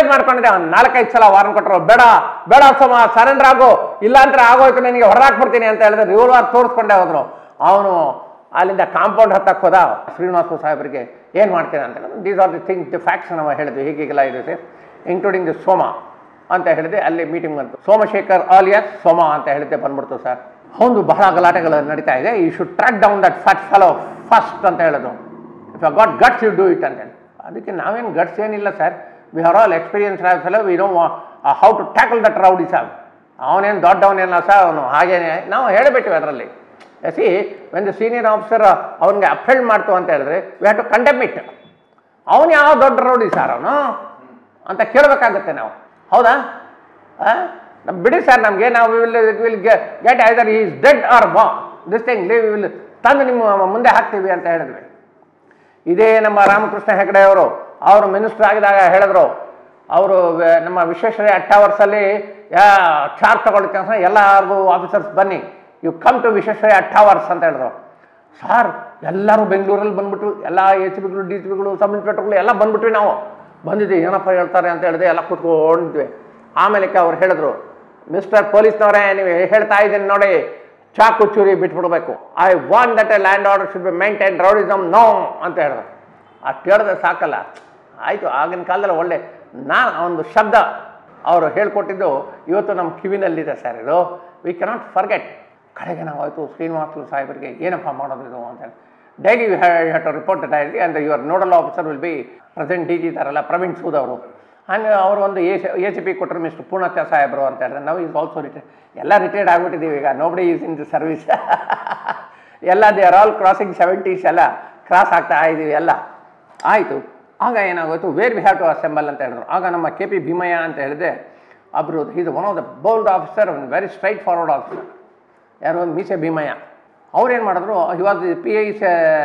manage ಮಾಡ್ಕೊಂಡಿದ್ದೆ ಅವ್ನು ನಾಲ್ಕೈದು ಸಲ ವಾರನ್ ಕೊಟ್ಟರು ಬೇಡ ಬೇಡ ಸಮ ಸರೆಂಡರ್ ಆಗು ಇಲ್ಲ ಅಂದ್ರೆ ಆಗೋಯ್ತು ನನಗೆ ಹೊರಹಾಕ್ಬಿಡ್ತೀನಿ ಅಂತ ಹೇಳಿದ್ರೆ ರಿವಲ್ವಾರ್ ತೋರಿಸ್ಕೊಂಡೇ ಹೋದ್ರು ಅವನು ಅಲ್ಲಿಂದ ಕಾಂಪೌಂಡ್ ಹತ್ತಕ್ಕೆ ಹೋದ ಶ್ರೀನಿವಾಸ ಸಾಹೇಬರಿಗೆ ಏನು ಮಾಡ್ತೀನಿ ಅಂತ these are the thing the facts ನಾವು ಹೇಳಿದ್ವಿ ಹೀಗೀಗೆಲ್ಲ ಇದೆ ಸರ್ ಇನ್ಕ್ಲೂಡಿಂಗ್ ದಿ ಸೋಮ ಅಂತ ಹೇಳಿದೆ ಅಲ್ಲಿ ಮೀಟಿಂಗ್ ಬಂತು ಸೋಮಶೇಖರ್ ಆಲಿಯಸ್ ಸೋಮ ಅಂತ ಹೇಳಿದ್ದೆ ಬಂದ್ಬಿಡ್ತು ಸರ್ ಒಂದು ಬಹಳ ಗಲಾಟೆಗಳು ನಡೀತಾ ಇದೆ he should track down that fat fellow first ಅಂತ ಹೇಳೋದು if got guts you do it ಅಂತ ಹೇಳಿ ಅದಕ್ಕೆ ನಾವೇನು ಗಟ್ಸ್ ಏನಿಲ್ಲ sir we are all experience fellow we know how to tackle that rowdy ಸಾಬ್ ಅವನೇನು ದೊಡ್ಡವನೇನ ಸರ್ ಅವನು ಹಾಗೇನೆ ನಾವು ಹೇಳಿಬಿಟ್ಟಿವಿ ಅದರಲ್ಲಿ see when the senior officer ಅವ್ನಿಗೆ ಅಫೆಲ್ಡ್ ಮಾಡ್ತು ಅಂತ ಹೇಳಿದ್ರೆ we have to condemn it ಅವನು ಯಾವ ದೊಡ್ಡ ರೌಡಿ ಸರ್ ಅವನು ಅಂತ ಕೇಳಬೇಕಾಗುತ್ತೆ ನಾವು ಹೌದಾ ನಮ್ ಬಿಡಿ ಸರ್ ನಮಗೆ ನಾವು will will get either is dead or ಬಾ ದಿಸ್ ಥಿಂಗ್ ವಿಲ್ ತಂದು ನಿಮ್ಮ ಮುಂದೆ ಹಾಕ್ತೀವಿ ಅಂತ ಹೇಳಿದ್ವಿ ಇದೇ ನಮ್ಮ ರಾಮಕೃಷ್ಣ ಹೆಗಡೆ ಅವರು ಅವರು ಮಿನಿಸ್ಟರ್ ಆಗಿದಾಗ ಹೇಳಿದ್ರು ಅವರು ವೆ- ನಮ್ಮ ವಿಶ್ವೇಶ್ವರಯ್ಯ ಟವರ್ಸಲ್ಲಿ ಚಾರ್ಜ್ ತಗೊಳ್ಳಿಕ್ಕೆ ಅಂತ ಎಲ್ಲರಿಗೂ ಆಫೀಸರ್ಸ್ ಬನ್ನಿ you come to Visvesvaraya towers ಅಂತ ಹೇಳಿದ್ರು ಸರ್ ಎಲ್ಲರೂ ಬೆಂಗಳೂರಲ್ಲಿ ಬಂದ್ಬಿಟ್ಟು ಎಲ್ಲ ಎಚ್ ಬಿಗಳು ಡಿ ಸಿ ಬಿಗಳು ಸಬ್ ಇನ್ಸ್ಪೆಕ್ಟರ್ಗಳು ಎಲ್ಲ ಬಂದ್ಬಿಟ್ವಿ ನಾವು ಬಂದಿದ್ವಿ ಏನಪ್ಪ ಹೇಳ್ತಾರೆ ಅಂತ ಹೇಳಿದೆ ಎಲ್ಲ ಕೂತ್ಕೊಂಡಿದ್ವಿ ಆಮೇಲೆ ಅವ್ರು ಹೇಳಿದ್ರು ಮಿಸ್ಟರ್ ಪೊಲೀಸ್ನವರೇ ನೀವು ಹೇಳ್ತಾ ಇದ್ದೀನಿ ನೋಡಿ ಚಾಕು ಚೂರಿ ಬಿಟ್ಬಿಡ್ಬೇಕು I want that a land order should be maintain rowdyism no ಅಂತ ಹೇಳಿದ್ರು ಅಷ್ಟು ಹೇಳಿದ್ರೆ ಸಾಕಲ್ಲ ಆಯಿತು ಆಗಿನ ಕಾಲದಲ್ಲಿ ಒಳ್ಳೆ ನಾನು ಒಂದು ಶಬ್ದ ಅವರು ಹೇಳ್ಕೊಟ್ಟಿದ್ದು ಇವತ್ತು ನಮ್ಮ ಕಿವಿನಲ್ಲಿದೆ ಸರ್ ಇದು ವಿ ಕೆನಾಟ್ ಫರ್ಗೆಟ್ ಕಡೆಗೆ ನಾವು ಆಯಿತು ಶ್ರೀನಿವಾಸಲು ಸಾಹೇಬರಿಗೆ ಏನಪ್ಪ ಮಾಡೋದು ಇದು ಅಂತ ಹೇಳಿ daily you have to report daily and your nodal officer will be present D G ಇದ್ದಾರಲ್ಲ ಪ್ರವೀಣ್ ಸೂದ್ ಅವರು ಆ್ಯಂಡ್ ಅವರು ಒಂದು ಎ ಎ ಸಿ ಪಿ ಕೊಟ್ಟರು ಮಿಸ್ಟರ್ ಪೂರ್ಣತ್ಯ ಸಾಹೇಬರು ಅಂತ ಹೇಳಿದ್ರೆ ನಾವು ಈಸ್ ಆಲ್ಸೋ ರಿಟೈರ್ಡ್ ಎಲ್ಲ ರಿಟೈರ್ಡ್ ಆಗಿಬಿಟ್ಟಿದ್ದೀವಿ ಈಗ nobody is in the service ಎಲ್ಲ they are all crossing seventies ಎಲ್ಲ ಕ್ರಾಸ್ ಆಗ್ತಾ ಇದ್ದೀವಿ ಎಲ್ಲ ಆಯಿತು ಆಗ ಏನಾಗೋಯ್ತು where we have to assemble ಅಂತ ಹೇಳಿದ್ರು ಆಗ ನಮ್ಮ ಕೆ ಪಿ ಭೀಮಯ್ಯ ಅಂತ ಹೇಳಿದೆ ಒಬ್ಬರು is one of the bold officer very straightforward officer ಯಾರು ಮೀಸೆ ಭೀಮಯ್ಯ ಅವ್ರೇನು ಮಾಡಿದ್ರು he was P I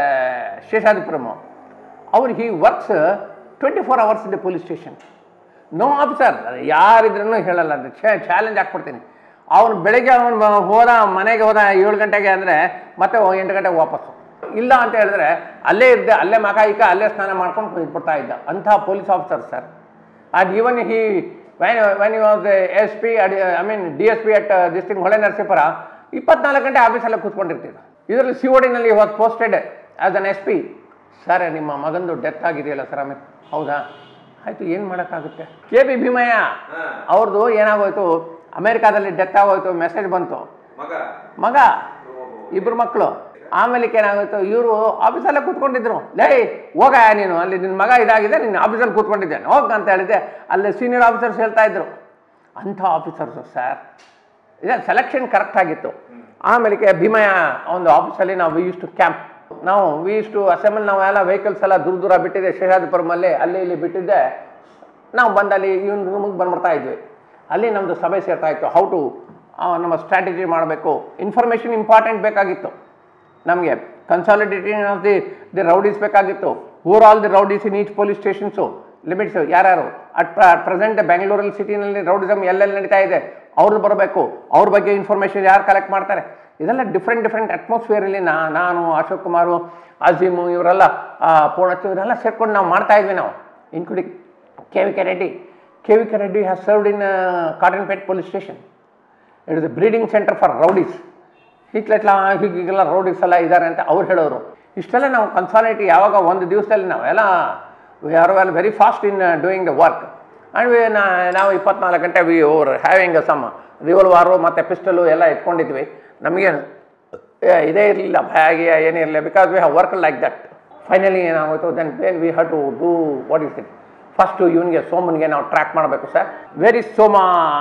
Seshadripuram ಅವ್ರು he works twenty four hours in the police station no officer ಯಾರಿದ್ರೂ ಹೇಳಲ್ಲ ಅಂತ ಚಾಲೆಂಜ್ ಹಾಕ್ಬಿಡ್ತೀನಿ ಅವನು ಬೆಳಗ್ಗೆ ಅವನು ಹೋದ ಮನೆಗೆ ಹೋದ ಏಳು ಗಂಟೆಗೆ ಅಂದರೆ ಮತ್ತೆ ಎಂಟು ಗಂಟೆಗೆ ವಾಪಸ್ಸು ಇಲ್ಲ ಅಂತ ಹೇಳಿದ್ರೆ ಅಲ್ಲೇ ಇದ್ದೆ ಅಲ್ಲೇ ಮಕ ಇಕ್ಕ ಅಲ್ಲೇ ಸ್ನಾನ ಮಾಡ್ಕೊಂಡು ಇದ್ಬಿಡ್ತಾ ಇದ್ದ ಅಂಥ police officer sir and even he when when you was S P I mean D S P at district Hole Narasipura ಇಪ್ಪತ್ನಾಲ್ಕು ಗಂಟೆ ಆಫೀಸಲ್ಲೇ ಕೂತ್ಕೊಂಡಿರ್ತಿದ್ದ ಇದರಲ್ಲಿ ಸಿ ಓಡಿನಲ್ಲಿ was posted as an S P sir ನಿಮ್ಮ ಮಗಂದು ಡೆತ್ ಆಗಿದೆಯಲ್ಲ ಸರ್ ಆಮೇಲೆ ಹೌದಾ ಆಯಿತು ಏನು ಮಾಡೋಕ್ಕಾಗುತ್ತೆ ಕೆ ಬಿ ಭೀಮಯ್ಯ ಅವ್ರದ್ದು ಏನಾಗೋಯ್ತು ಅಮೇರಿಕಾದಲ್ಲಿ ಡೆತ್ ಆಗೋಯ್ತು ಮೆಸೇಜ್ ಬಂತು ಮಗ ಮಗ ಇಬ್ಬರು ಮಕ್ಕಳು ಆಮೇಲೆ ಏನಾಗೋಯ್ತು ಇವರು ಆಫೀಸಲ್ಲೇ ಕೂತ್ಕೊಂಡಿದ್ರು ಲೇ ಹೋಗ ನೀನು ಅಲ್ಲಿ ನಿನ್ನ ಮಗ ಇದಾಗಿದೆ ನಿನ್ನ ಆಫೀಸಲ್ಲಿ ಕೂತ್ಕೊಂಡಿದ್ದೇನೆ ಹೋಗ್ ಅಂತ ಹೇಳಿದೆ ಅಲ್ಲಿ ಸೀನಿಯರ್ ಆಫೀಸರ್ಸ್ ಹೇಳ್ತಾ ಇದ್ರು ಅಂಥ ಆಫೀಸರ್ಸು ಸರ್ ಇದೆ ಸೆಲೆಕ್ಷನ್ ಕರೆಕ್ಟ್ ಆಗಿತ್ತು ಆಮೇಲೆ ಭೀಮಯ್ಯ ಒಂದು ಆಫೀಸಲ್ಲಿ ನಾವು ವಿ ಯೂಸ್ ಟು ಕ್ಯಾಂಪ್ ನಾವು ವಿ ಯೂಸ್ ಟು ಅಸೆಂಬಲ್ ನಾವೆಲ್ಲ ವೆಹಿಕಲ್ಸ್ ಎಲ್ಲ ದೂರ ದೂರ ಬಿಟ್ಟಿದೆ ಶೇಷಾದಿಪುರಮಲ್ಲಿ ಅಲ್ಲಿ ಇಲ್ಲಿ ಬಿಟ್ಟಿದ್ದೆ ನಾವು ಬಂದಲ್ಲಿ ಇವನ್ ರೂಮಿಗೆ ಬಂದ್ಬಿಡ್ತಾ ಇದ್ವಿ ಅಲ್ಲಿ ನಮ್ಮದು ಸಭೆ ಸೇರ್ತಾ ಇತ್ತು ಹೌ ಟು ನಮ್ಮ ಸ್ಟ್ರಾಟಜಿ ಮಾಡಬೇಕು ಇನ್ಫಾರ್ಮೇಷನ್ ಇಂಪಾರ್ಟೆಂಟ್ ಬೇಕಾಗಿತ್ತು ನಮಗೆ consolidating of the the rowdies ಬೇಕಾಗಿತ್ತು over all the rowdies in each police stations limits ಯಾರ್ಯಾರು ಅಟ್ ಪ್ರೆಸೆಂಟ್ ಬೆಂಗಳೂರಲ್ಲಿ ಸಿಟಿನಲ್ಲಿ ರೌಡಿಸಮ್ ಎಲ್ಲೆಲ್ಲಿ ನಡೀತಾ ಇದೆ ಅವ್ರದ್ದು ಬರಬೇಕು ಅವ್ರ ಬಗ್ಗೆ ಇನ್ಫಾರ್ಮೇಷನ್ ಯಾರು ಕಲೆಕ್ಟ್ ಮಾಡ್ತಾರೆ ಇದೆಲ್ಲ ಡಿಫ್ರೆಂಟ್ ಡಿಫ್ರೆಂಟ್ ಅಟ್ಮಾಸ್ಫಿಯರಲ್ಲಿ ನಾ ನಾನು ಅಶೋಕ್ ಕುಮಾರು ಅಜೀಮು ಇವರೆಲ್ಲ ಪೂರ್ಣಚ್ಚು ಇವರೆಲ್ಲ ಸೇರ್ಕೊಂಡು ನಾವು ಮಾಡ್ತಾ ಇದ್ವಿ ನಾವು including K V K Reddy K V K Reddy has served in Cottonpet police station it is a breeding centre for rowdies ಹಿಟ್ಲೆಟ್ಲ ಹೀಗೆಲ್ಲ ರೌಡೀಸ್ ಎಲ್ಲ ಇದ್ದಾರೆ ಅಂತ ಅವ್ರು ಹೇಳೋರು ಇಷ್ಟೆಲ್ಲ ನಾವು ಕನ್ಸಾಲಿಟಿ ಯಾವಾಗ ಒಂದು ದಿವಸದಲ್ಲಿ ನಾವೆಲ್ಲ we are well very fast in doing the work and we ನಾವು ಇಪ್ಪತ್ನಾಲ್ಕು ಗಂಟೆ we over having some revolver ಮತ್ತು ಪಿಸ್ಟಲು ಎಲ್ಲ ಇಟ್ಕೊಂಡಿದ್ವಿ ನಮಗೇನು ಏ, ಇದೇ ಇರಲಿಲ್ಲ ಭಯ ಗಿಯ ಏನಿರಲಿಲ್ಲ because we have work like that finally ಏನಾಗೋಯ್ತು then when we have to do what is it first ಇವನಿಗೆ ಸೋಮನಿಗೆ ನಾವು ಟ್ರ್ಯಾಕ್ ಮಾಡಬೇಕು sir very Soma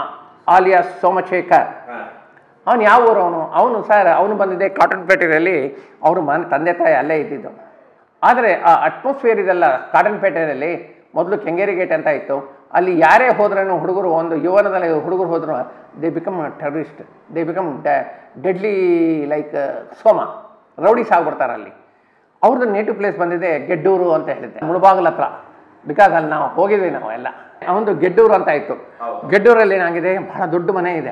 alias Somashekar ಅವನು ಯಾವ ಊರು ಅವನು ಅವನು ಸರ್ ಅವನು ಬಂದಿದ್ದೆ ಕಾಟನ್ ಪೇಟೆಯಲ್ಲಿ ಅವರು ಮನೆ ತಂದೆ ತಾಯಿ ಅಲ್ಲೇ ಇದ್ದಿದ್ದು ಆದರೆ ಆ ಅಟ್ಮಾಸ್ಫಿಯರ್ ಇದೆಲ್ಲ ಕಾಟನ್ ಪೇಟೆಯಲ್ಲಿ ಮೊದಲು ಕೆಂಗೇರಿ ಗೇಟ್ ಅಂತ ಇತ್ತು ಅಲ್ಲಿ ಯಾರೇ ಹೋದ್ರೂ ಹುಡುಗರು ಒಂದು ಯುವನದಲ್ಲಿ ಹುಡುಗರು ಹೋದ್ರು they become terrorist they become deadly like Soma rowdies ಆಗ್ಬಿಡ್ತಾರೆ ಅಲ್ಲಿ ಅವ್ರದ್ದು ನೇಟಿವ್ ಪ್ಲೇಸ್ ಬಂದಿದೆ ಗೆಡ್ಡೂರು ಅಂತ ಹೇಳಿದ್ದೆ ಮುಳಬಾಗಲ ಹತ್ರ ಬಿಕಾಸ್ ಅಲ್ಲಿ ನಾವು ಹೋಗಿದ್ವಿ ನಾವು ಎಲ್ಲ ಅವನದು ಗೆಡ್ಡೂರು ಅಂತ ಇತ್ತು ಗೆಡ್ಡೂರಲ್ಲಿ ಏನಾಗಿದೆ ಬಹಳ ದೊಡ್ಡ ಮನೆ ಇದೆ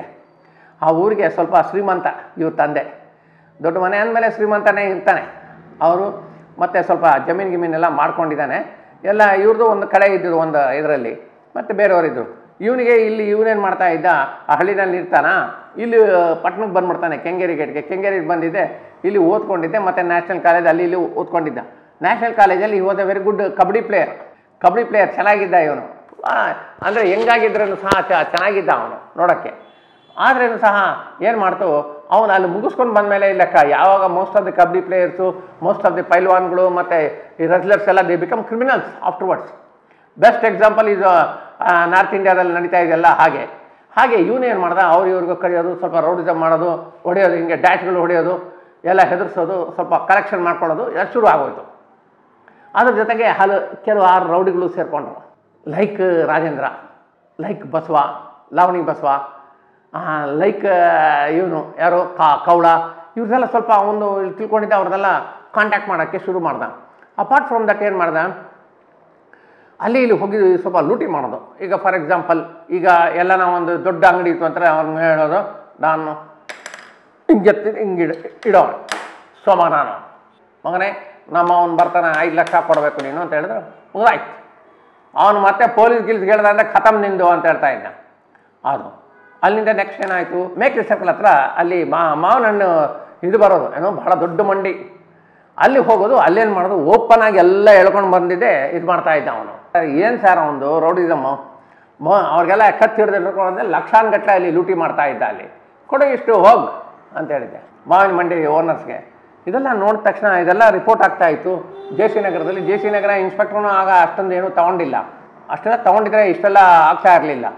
ಆ ಊರಿಗೆ ಸ್ವಲ್ಪ ಶ್ರೀಮಂತ ಇವ್ರ ತಂದೆ ದೊಡ್ಡ ಮನೆ ಅಂದಮೇಲೆ ಶ್ರೀಮಂತನೇ ಇರ್ತಾನೆ ಅವರು ಮತ್ತೆ ಸ್ವಲ್ಪ ಜಮೀನು ಗಿಮೀನೆಲ್ಲ ಮಾಡ್ಕೊಂಡಿದ್ದಾನೆ ಎಲ್ಲ ಇವ್ರದ್ದು ಒಂದು ಕಡೆ ಇದ್ದಿದ್ದು ಒಂದು ಇದರಲ್ಲಿ ಮತ್ತು ಬೇರೆಯವರಿದ್ದರು ಇವನಿಗೆ ಇಲ್ಲಿ ಇವನೇನು ಮಾಡ್ತಾ ಇದ್ದ ಆ ಹಳ್ಳಿನಲ್ಲಿ ಇರ್ತಾನ ಇಲ್ಲಿ ಪಟ್ಟಣಕ್ಕೆ ಬಂದ್ಬಿಡ್ತಾನೆ ಕೆಂಗೇರಿ ಗೇಟ್ಗೆ ಕೆಂಗೇರಿಗೆ ಬಂದಿದ್ದೆ ಇಲ್ಲಿ ಓದ್ಕೊಂಡಿದ್ದೆ ಮತ್ತು ನ್ಯಾಷನಲ್ ಕಾಲೇಜ್ ಅಲ್ಲಿ ಇಲ್ಲಿ ಓದ್ಕೊಂಡಿದ್ದ ನ್ಯಾಷನಲ್ ಕಾಲೇಜಲ್ಲಿ ಈ was a very good kabaddi player kabaddi player ಚೆನ್ನಾಗಿದ್ದ ಇವನು ಅಂದರೆ ಹೆಂಗಾಗಿದ್ರೂ ಸಹ ಚ ಚೆನ್ನಾಗಿದ್ದ ಅವನು ನೋಡೋಕ್ಕೆ ಆದ್ರೇನು ಸಹ ಏನು ಮಾಡ್ತು ಅವನು ಅಲ್ಲಿ ಮುಗಿಸ್ಕೊಂಡು ಬಂದಮೇಲೆ ಲೆಕ್ಕ ಯಾವಾಗ most of the kabaddi players most of the ಪೈಲ್ವಾನ್ಗಳು ಮತ್ತು ಈ ರೆಸ್ಲರ್ಸ್ ಎಲ್ಲ they become criminals afterwards best example ಇದು ನಾರ್ತ್ ಇಂಡಿಯಾದಲ್ಲಿ ನಡೀತಾ ಇದೆಯಲ್ಲ ಹಾಗೆ ಹಾಗೆ ಇವನು ಏನು ಮಾಡ್ದ ಅವ್ರು ಇವ್ರಿಗೂ ಕರೆಯೋದು ಸ್ವಲ್ಪ ರೌಡಿಸಮ್ ಮಾಡೋದು ಹೊಡೆಯೋದು ಹಿಂಗೆ ಡ್ಯಾಶ್ಗಳು ಹೊಡೆಯೋದು ಎಲ್ಲ ಹೆದರ್ಸೋದು ಸ್ವಲ್ಪ ಕಲೆಕ್ಷನ್ ಮಾಡ್ಕೊಳ್ಳೋದು ಎಲ್ಲ ಶುರು ಆಗೋಯ್ತು ಅದ್ರ ಜೊತೆಗೆ ಹಲ ಕೆಲವು ಆರು ರೌಡಿಗಳು ಸೇರಿಕೊಂಡ್ರು like Rajendra like Basava Lavani Basava like ಇವನು ಯಾರು ಕಾ ಕೌಳ ಇವ್ರದೆಲ್ಲ ಸ್ವಲ್ಪ ಒಂದು ತಿಳ್ಕೊಂಡಿದ್ದ ಅವ್ರನ್ನೆಲ್ಲ ಕಾಂಟ್ಯಾಕ್ಟ್ ಮಾಡೋಕ್ಕೆ ಶುರು ಮಾಡ್ದ ಅಪಾರ್ಟ್ ಫ್ರಮ್ ದಟ್ ಏನು ಮಾಡ್ದ ಅಲ್ಲಿ ಇಲ್ಲಿ ಹೋಗಿ ಸ್ವಲ್ಪ ಲೂಟಿ ಮಾಡೋದು ಈಗ ಫಾರ್ ಎಕ್ಸಾಂಪಲ್ ಈಗ ಎಲ್ಲ ನಾವು ಒಂದು ದೊಡ್ಡ ಅಂಗಡಿ ಇತ್ತು ಅಂದರೆ ಅವ್ನು ಹೇಳೋದು ನಾನು ಹಿಂಗೆ ಹಿಂಗೆ ಇಡ ಇಡೋಣ ಸೋಮ ನಾನು ಮಗನೇ ನಮ್ಮ ಅವ್ನು ಬರ್ತಾನೆ ಐದು ಲಕ್ಷ ಕೊಡಬೇಕು ನೀನು ಅಂತ ಹೇಳಿದ್ರೆ ಮುಗಿದಾಯ್ತು ಅವನು ಮತ್ತೆ ಪೊಲೀಸ್ ಗಿಲ್ಸ್ ಹೇಳ್ದ ಅಂದರೆ ಖತಮ್ ನಿಂದು ಅಂತ ಹೇಳ್ತಾ ಇದ್ದ ಅದು ಅಲ್ಲಿಂದ ನೆಕ್ಸ್ಟ್ ಏನಾಯಿತು ಮೇಕ್ರಿ ಸರ್ಕಲ್ ಹತ್ರ ಅಲ್ಲಿ ಮಾ ಮಾವಿನ ಹಣ್ಣು ಇದು ಬರೋದು ಏನೋ ಬಹಳ ದೊಡ್ಡ ಮಂಡಿ ಅಲ್ಲಿ ಹೋಗೋದು ಅಲ್ಲೇನು ಮಾಡೋದು ಓಪನ್ ಆಗಿ ಎಲ್ಲ ಎಳ್ಕೊಂಡು ಬಂದಿದ್ದೆ ಇದು ಮಾಡ್ತಾ ಇದ್ದ ಅವನು ಏನು ಸರ್ ಅವನು ರೌಡಿಸಮ್ಮು ಮ ಅವ್ರಿಗೆಲ್ಲ ಕತ್ತಿ ಹಿಡಿದು ಹಿಡ್ಕೊಂಡ್ರೆ ಲಕ್ಷಾನ್ಗಟ್ಟಲೆ ಅಲ್ಲಿ ಲೂಟಿ ಮಾಡ್ತಾ ಇದ್ದ ಅಲ್ಲಿ ಕೊಡು ಇಷ್ಟು ಹೋಗ್ ಅಂತ ಹೇಳಿದ್ದೆ ಮಾವಿನ ಮಂಡಿ ಓನರ್ಸ್ಗೆ ಇದೆಲ್ಲ ನೋಡಿದ ತಕ್ಷಣ ಇದೆಲ್ಲ ರಿಪೋರ್ಟ್ ಆಗ್ತಾ ಇತ್ತು ಜೆ ಸಿ ನಗರದಲ್ಲಿ ಜೆ ಸಿ ನಗರ ಇನ್ಸ್ಪೆಕ್ಟ್ರೂ ಆಗ ಅಷ್ಟೊಂದು ಏನೂ ತೊಗೊಂಡಿಲ್ಲ ಅಷ್ಟೆಲ್ಲ ತೊಗೊಂಡಿದ್ರೆ ಇಷ್ಟೆಲ್ಲ ಆಗ್ತಾ ಇರಲಿಲ್ಲ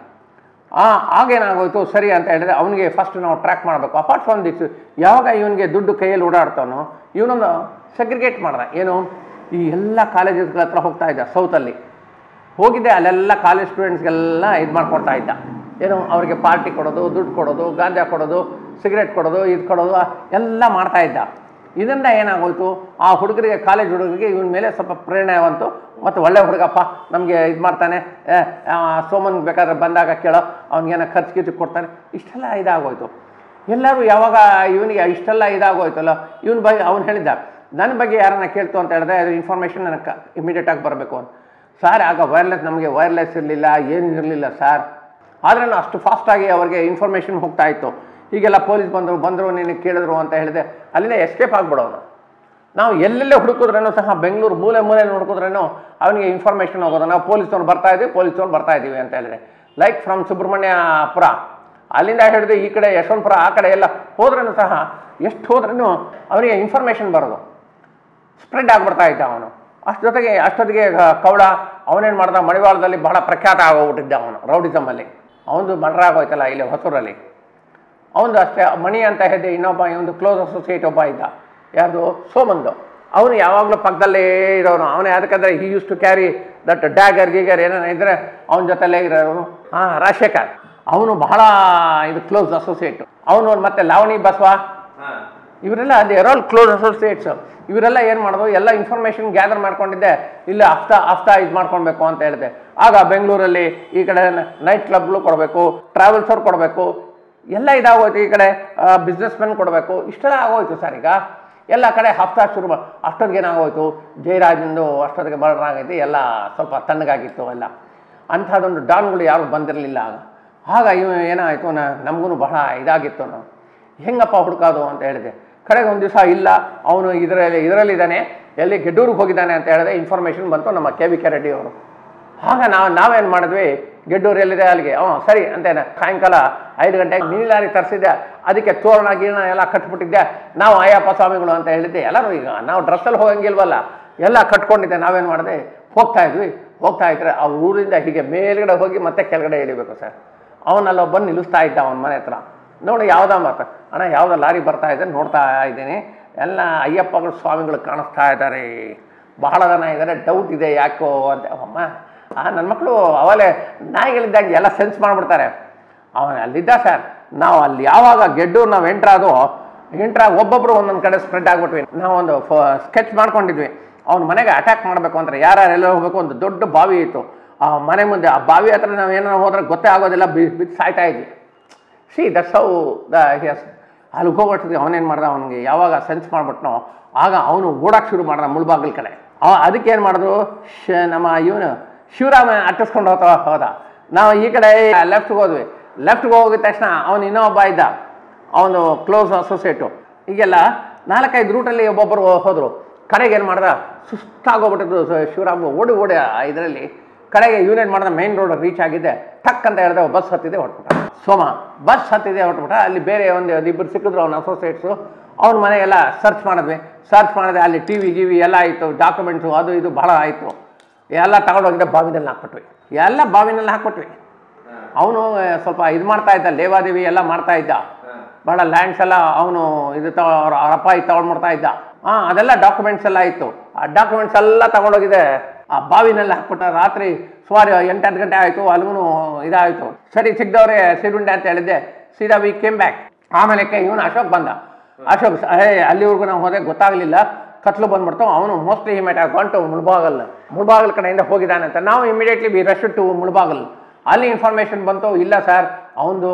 ಆ ಆಗೇನಾಗೋಯ್ತು ಸರಿ ಅಂತ ಹೇಳಿದ್ರೆ ಅವನಿಗೆ ಫಸ್ಟ್ ನಾವು ಟ್ರ್ಯಾಕ್ ಮಾಡಬೇಕು ಅಪಾರ್ಟ್ ಫ್ರಮ್ ದಿಸ್ ಯಾವಾಗ ಇವನಿಗೆ ದುಡ್ಡು ಕೈಯಲ್ಲಿ ಓಡಾಡ್ತಾನೋ ಇವನೊಂದು ಸೆಗ್ರಿಗೇಟ್ ಮಾಡ್ದ ಏನು ಈ ಎಲ್ಲ ಕಾಲೇಜಸ್ಗಳ ಹತ್ರ ಹೋಗ್ತಾ ಇದ್ದ ಸೌತಲ್ಲಿ ಹೋಗಿದ್ದೆ ಅಲ್ಲೆಲ್ಲ ಕಾಲೇಜ್ ಸ್ಟೂಡೆಂಟ್ಸ್ಗೆಲ್ಲ ಇದು ಮಾಡ್ಕೊಡ್ತಾ ಇದ್ದ ಏನು ಅವರಿಗೆ ಪಾರ್ಟಿ ಕೊಡೋದು ದುಡ್ಡು ಕೊಡೋದು ಗಾಂಜಾ ಕೊಡೋದು ಸಿಗರೇಟ್ ಕೊಡೋದು ಇದು ಕೊಡೋದು ಎಲ್ಲ ಮಾಡ್ತಾ ಇದ್ದ ಇದರಿಂದ ಏನಾಗೋಯ್ತು ಆ ಹುಡುಗರಿಗೆ ಕಾಲೇಜ್ ಹುಡುಗರಿಗೆ ಇವನ ಮೇಲೆ ಸ್ವಲ್ಪ ಪ್ರೇರಣೆ ಬಂತು ಮತ್ತು ಒಳ್ಳೆ ಹುಡುಗಪ್ಪ ನಮಗೆ ಇದು ಮಾಡ್ತಾನೆ ಏ, ಆ, ಸೋಮನ್ಗೆ ಬೇಕಾದ್ರೆ ಬಂದಾಗ ಕೇಳೋ ಅವ್ನಿಗೇನೋ ಖರ್ಚು ಗಿರ್ಚು ಕೊಡ್ತಾನೆ ಇಷ್ಟೆಲ್ಲ ಇದಾಗೋಯ್ತು ಎಲ್ಲರೂ ಯಾವಾಗ ಇವನಿಗೆ ಇಷ್ಟೆಲ್ಲ ಇದಾಗೋಯ್ತಲ್ಲ ಇವನ ಬಗ್ಗೆ ಅವ್ನು ಹೇಳಿದ್ದ ನನ್ನ ಬಗ್ಗೆ ಯಾರನ್ನ ಕೇಳ್ತು ಅಂತ ಹೇಳಿದ್ರೆ ಅದು ಇನ್ಫಾರ್ಮೇಷನ್ ನನಗೆ ಇಮಿಡಿಯೇಟಾಗಿ ಬರಬೇಕು ಅಂತ ಸರ್ ಆಗ ವೈರ್ಲೆಸ್ ನಮಗೆ ವೈರ್ಲೆಸ್ ಇರಲಿಲ್ಲ ಏನೂ ಇರಲಿಲ್ಲ ಸರ್ ಆದ್ರೂ ಅಷ್ಟು ಫಾಸ್ಟಾಗಿ ಅವ್ರಿಗೆ ಇನ್ಫಾರ್ಮೇಷನ್ ಹೋಗ್ತಾ ಇತ್ತು ಹೀಗೆಲ್ಲ ಪೊಲೀಸ್ ಬಂದರು ಬಂದರು ನೀನು ಕೇಳಿದ್ರು ಅಂತ ಹೇಳಿದೆ ಅಲ್ಲಿಂದ ಎಸ್ಕೇಪ್ ಆಗಿಬಿಡೋನು ನಾವು ಎಲ್ಲೆಲ್ಲೇ ಹುಡುಕಿದ್ರೇನೋ ಸಹ ಬೆಂಗಳೂರು ಮೂಲೆ ಮೂಲೆಯಲ್ಲಿ ಹುಡುಕಿದ್ರೇನೋ ಅವನಿಗೆ ಇನ್ಫಾರ್ಮೇಷನ್ ಹೋಗೋದು ನಾವು ಪೊಲೀಸವ್ರು ಬರ್ತಾ ಇದ್ದೀವಿ ಪೊಲೀಸವ್ರು ಬರ್ತಾ ಇದ್ದೀವಿ ಅಂತ ಹೇಳಿದ್ರೆ ಲೈಕ್ ಫ್ರಮ್ ಸುಬ್ರಹ್ಮಣ್ಯಪುರ ಅಲ್ಲಿಂದ ಹಿಡಿದು ಈ ಕಡೆ ಯಶವಂತಪುರ ಆ ಕಡೆ ಎಲ್ಲ ಹೋದ್ರೂ ಸಹ ಎಷ್ಟು ಹೋದ್ರೂ ಅವನಿಗೆ ಇನ್ಫಾರ್ಮೇಷನ್ ಬರೋದು ಸ್ಪ್ರೆಡ್ ಆಗಿಬಿಡ್ತಾ ಇದ್ದ ಅವನು ಅಷ್ಟು ಜೊತೆಗೆ ಅಷ್ಟೊತ್ತಿಗೆ ಗ- ಕೌಡ ಅವನೇನು ಮಾಡ್ದ ಮಡಿವಾಳದಲ್ಲಿ ಬಹಳ ಪ್ರಖ್ಯಾತ ಆಗೋಗ್ಬಿಟ್ಟಿದ್ದ ಅವನು ರೌಡಿಸಮಲ್ಲಿ ಅವನದು ಮರ್ಡರ್ ಆಗೋಯ್ತಲ್ಲ ಇಲ್ಲಿ ಹೊಸೂರಲ್ಲಿ ಅವನು ಅಷ್ಟೇ ಮಣಿ ಅಂತ ಹೇಳಿದೆ ಇನ್ನೊಬ್ಬ ಇವನು ಕ್ಲೋಸ್ ಅಸೋಸಿಯೇಟ್ ಒಬ್ಬ ಇದ್ದ ಯಾರ್ದು ಸೋಮಂದು ಅವನು ಯಾವಾಗಲೂ ಪಕ್ಕದಲ್ಲೇ ಇರೋನು ಅವನು ಯಾಕಂದರೆ he used to carry that dagger ಗೀಗರ್ ಏನೇನು ಇದ್ದರೆ ಅವನ ಜೊತೆಲೇ ಇರೋನು ಹಾಂ ರಾಜಶೇಖರ್ ಅವನು ಬಹಳ ಇದು ಕ್ಲೋಸ್ ಅಸೋಸಿಯೇಟ್ ಅವನು ಮತ್ತೆ ಲಾವಣಿ ಬಸವ ಇವರೆಲ್ಲ they are all close associates ಇವರೆಲ್ಲ ಏನು ಮಾಡೋದು ಎಲ್ಲ ಇನ್ಫಾರ್ಮೇಷನ್ ಗ್ಯಾದರ್ ಮಾಡ್ಕೊಂಡಿದ್ದೆ ಇಲ್ಲ ಅಫ್ತಾ ಅಫ್ತಾ ಇದು ಮಾಡ್ಕೊಳ್ಬೇಕು ಅಂತ ಹೇಳಿದೆ ಆಗ ಬೆಂಗಳೂರಲ್ಲಿ ಈ ಕಡೆ ನೈಟ್ ಕ್ಲಬ್ಗಳು ಕೊಡಬೇಕು ಟ್ರಾವೆಲ್ಸವ್ರು ಕೊಡಬೇಕು ಎಲ್ಲ ಇದಾಗೋಯ್ತು ಈ ಕಡೆ ಬಿಸ್ನೆಸ್ ಮೆನ್ ಕೊಡಬೇಕು ಇಷ್ಟೆಲ್ಲ ಆಗೋಯ್ತು ಸರ್ ಈಗ ಎಲ್ಲ ಕಡೆ ಹಫ್ತಾ ಶುರು ಮಾ ಅಷ್ಟೊತ್ತಿಗೆ ಏನಾಗೋಯ್ತು ಜಯರಾಜಂದು ಅಷ್ಟೊತ್ತಿಗೆ ಮರ್ಡರ್ ಆಗೈತಿ ಎಲ್ಲ ಸ್ವಲ್ಪ ತಣ್ಣಗಾಗಿತ್ತು ಎಲ್ಲ ಅಂಥದ್ದೊಂದು ಡಾನ್ಗಳು ಯಾರು ಬಂದಿರಲಿಲ್ಲ ಆಗ ಆಗ ಇವ ಏನಾಯಿತು ನಮಗೂ ಬಹಳ ಇದಾಗಿತ್ತು ನಾವು ಹೆಂಗಪ್ಪ ಹುಡುಕೋದು ಅಂತ ಹೇಳಿದೆ ಕಡೆಗೆ ಒಂದು ದಿವಸ ಇಲ್ಲ ಅವನು ಇದರಲ್ಲಿ ಇದರಲ್ಲಿದ್ದಾನೆ ಎಲ್ಲಿ ಗೆಡ್ಡೂರಿಗೆ ಹೋಗಿದ್ದಾನೆ ಅಂತ ಹೇಳಿದೆ ಇನ್ಫಾರ್ಮೇಷನ್ ಬಂತು ನಮ್ಮ ಕೆ ವಿ ಕೆ ರೆಡ್ಡಿ ಅವರು ಆಗ ನಾವು ನಾವೇನು ಮಾಡಿದ್ವಿ ಗೆಡ್ಡೂರು ಎಲ್ಲಿದೆ ಅಲ್ಲಿಗೆ ಹ್ಞೂ ಸರಿ ಅಂತೇನೆ ಸಾಯಂಕಾಲ ಐದು ಗಂಟೆಗೆ ನೀಲಾರಿ ತರಿಸಿದ್ದೆ ಅದಕ್ಕೆ ತೋರಣ ಗೀರಣ ಎಲ್ಲ ಕಟ್ಬಿಟ್ಟಿದ್ದೆ ನಾವು ಅಯ್ಯಪ್ಪ ಸ್ವಾಮಿಗಳು ಅಂತ ಹೇಳಿದ್ದೆ ಎಲ್ಲರೂ ಈಗ ನಾವು ಡ್ರೆಸ್ಸಲ್ಲಿ ಹೋಗಂಗಿಲ್ವಲ್ಲ ಎಲ್ಲ ಕಟ್ಕೊಂಡಿದ್ದೆ ನಾವೇನು ಮಾಡಿದೆ ಹೋಗ್ತಾ ಇದ್ವಿ ಹೋಗ್ತಾ ಇದ್ರೆ ಆ ಊರಿಂದ ಹೀಗೆ ಮೇಲ್ಗಡೆ ಹೋಗಿ ಮತ್ತೆ ಕೆಳಗಡೆ ಇಳಿಬೇಕು ಸರ್ ಅವನಲ್ಲ ಬಂದು ನಿಲ್ಲಿಸ್ತಾ ಇದ್ದ ಅವನ ಮನೆ ಹತ್ರ ನೋಡಿ ಯಾವುದೋ ಮಾತು ಅಣ್ಣ ಯಾವುದೋ ಲಾರಿ ಬರ್ತಾ ಇದೆ ನೋಡ್ತಾ ಇದ್ದೀನಿ ಎಲ್ಲ ಅಯ್ಯಪ್ಪಗಳು ಸ್ವಾಮಿಗಳು ಕಾಣಿಸ್ತಾ ಇದ್ದಾರೆ ಬಹಳ ಜನ ಇದ್ದಾರೆ ಡೌಟ್ ಇದೆ ಯಾಕೋ ಅಂತ ಅಮ್ಮ ಆ ನನ್ನ ಮಕ್ಕಳು ಅವಲೇ ನಾಯಿಗಳಿದ್ದಾಗ ಎಲ್ಲ ಸೆನ್ಸ್ ಮಾಡಿಬಿಡ್ತಾರೆ ಅವನು ಅಲ್ಲಿದ್ದ ಸರ್ ನಾವು ಅಲ್ಲಿ ಯಾವಾಗ ಗೆಡ್ಡು ನಾವು ಎಂಟ್ರಾದೋ ಎಂಟ್ರಾಗ ಒಬ್ಬೊಬ್ಬರು ಒಂದೊಂದು ಕಡೆ ಸ್ಪ್ರೆಡ್ ಆಗಿಬಿಟ್ವಿ ನಾವೊಂದು ಸ್ಕೆಚ್ ಮಾಡ್ಕೊಂಡಿದ್ವಿ ಅವ್ನ ಮನೆಗೆ ಅಟ್ಯಾಕ್ ಮಾಡಬೇಕು ಅಂದರೆ ಯಾರ್ಯಾರೆಲ್ಲ ಹೋಗ್ಬೇಕು ಒಂದು ದೊಡ್ಡ ಬಾವಿ ಇತ್ತು ಆ ಮನೆ ಮುಂದೆ ಆ ಬಾವಿ ಹತ್ರ ನಾವು ಏನಾರು ಹೋದ್ರೆ ಗೊತ್ತೇ ಆಗೋದಿಲ್ಲ ಬಿ ಬಿದ್ದು ಸಾಯ್ತಾ ಇದ್ವಿ see that's how the S ಅಲ್ಲಿ ಹೋಗ್ಬಿಟ್ಟಿದ್ವಿ ಅವನೇನು ಮಾಡ್ದ ಅವನಿಗೆ ಯಾವಾಗ ಸೆನ್ಸ್ ಮಾಡ್ಬಿಟ್ನೋ ಆಗ ಅವನು ಓಡಕ್ಕೆ ಶುರು ಮಾಡ್ದ ಮುಳ್ಬಾಗಿಲ ಕಡೆ ಅವ ಅದಕ್ಕೇನು ಮಾಡಿದ್ರು ಶ ನಮ್ಮ ಇವನು ಶಿವರಾಮ ಅಟ್ಟಿಸ್ಕೊಂಡು ಹೋಗ್ತಾ ಹೋದ ನಾವು ಈ ಕಡೆ ಲೆಫ್ಟ್ಗೆ ಹೋದ್ವಿ ಲೆಫ್ಟ್ಗೆ ಹೋಗಿದ ತಕ್ಷಣ ಅವನು ಇನ್ನೊಬ್ಬ ಇದ್ದ ಅವನು ಕ್ಲೋಸ್ ಅಸೋಸಿಯೇಟು ಈಗೆಲ್ಲ ನಾಲ್ಕೈದು ರೂಟಲ್ಲಿ ಒಬ್ಬೊಬ್ಬರು ಹೋದರು ಕಡೆಗೆ ಏನು ಮಾಡ್ದ ಸುಸ್ತಾಗೋಗ್ಬಿಟ್ಟಿದ್ದು ಸ- ಶಿವರಾಮ್ ಓಡಿ ಓಡಿ ಇದರಲ್ಲಿ ಕಡೆಗೆ ಯೂನಿಯನ್ ಮಾಡಿದ ಮೈನ್ ರೋಡ್ ರೀಚ್ ಆಗಿದ್ದೆ ಟಕ್ ಅಂತ ಹೇಳಿದೆ ಬಸ್ ಹತ್ತಿದೆ ಹೊಟ್ಬಿಟ್ಟ ಸೋಮ ಬಸ್ ಹತ್ತಿದೆ ಹೊಟ್ಬಿಟ್ಟ ಅಲ್ಲಿ ಬೇರೆ ಒಂದು ಇಬ್ಬರು ಸಿಕ್ಕಿದ್ರು ಅವನ ಅಸೋಸಿಯೇಟ್ಸು ಅವ್ನ ಮನೆಗೆಲ್ಲ ಸರ್ಚ್ ಮಾಡಿದ್ವಿ ಸರ್ಚ್ ಮಾಡಿದೆ ಅಲ್ಲಿ ಟಿ ವಿ ಗಿವಿ ಎಲ್ಲ ಆಯಿತು ಡಾಕ್ಯುಮೆಂಟ್ಸು ಅದು ಇದು ಭಾಳ ಆಯಿತು ಎಲ್ಲ ತಗೊಂಡೋಗಿದ್ದೆ ಬಾವಿನಲ್ಲಿ ಹಾಕ್ಬಿಟ್ವಿ ಎಲ್ಲ ಬಾವಿನಲ್ಲಿ ಹಾಕ್ಬಿಟ್ವಿ ಅವನು ಸ್ವಲ್ಪ ಇದು ಮಾಡ್ತಾ ಇದ್ದ ಲೇವಾದೇವಿ ಎಲ್ಲ ಮಾಡ್ತಾ ಇದ್ದ ಭಾಳ ಲ್ಯಾಂಡ್ಸ್ ಎಲ್ಲ ಅವನು ಇದು ತ ಅವ್ರ ಅವ್ರ ಅಪ್ಪ ಇದು ತಗೊಂಡ್ಬಿಡ್ತಾ ಇದ್ದ ಹಾಂ ಅದೆಲ್ಲ ಡಾಕ್ಯುಮೆಂಟ್ಸ್ ಎಲ್ಲ ಇತ್ತು ಆ ಡಾಕ್ಯುಮೆಂಟ್ಸ್ ಎಲ್ಲ ತಗೊಂಡೋಗಿದೆ ಆ ಬಾವಿನಲ್ಲಿ ಹಾಕ್ಬಿಟ್ಟ ರಾತ್ರಿ ಸುಮಾರು ಎಂಟು ಹತ್ತು ಗಂಟೆ ಆಯಿತು ಅಲ್ಲಿಗೂ ಇದಾಯಿತು ಸರಿ ಸಿಗ್ದವ್ರೆ ಸಿರುಂಡೆ ಅಂತ ಹೇಳಿದ್ದೆ ಸೀದಾ ವಿ ಕೇಮ್ ಬ್ಯಾಕ್ ಆಮೇಲೆ ಇವನು ಅಶೋಕ್ ಬಂದ ಅಶೋಕ್ ಸ- ಏ ಅಲ್ಲಿವರೆಗೂ ನಾವು ಹೋದೆ ಗೊತ್ತಾಗಲಿಲ್ಲ ಕತ್ಲು ಬಂದ್ಬಿಡ್ತು ಅವನು ಮೋಸ್ಟ್ಲಿ ಹಿಮೇಟ್ ಹಾಕೊಂಡು ಮುಳ್ಬಾಗಲ್ ಮುಳ್ಬಾಗಲ್ ಕಡೆಯಿಂದ ಹೋಗಿದ್ದಾನೆ ಅಂತ ನಾವು immediately we rush to Mulbagal ಅಲ್ಲಿ ಇನ್ಫಾರ್ಮೇಷನ್ ಬಂತು ಇಲ್ಲ ಸರ್ ಅವನದು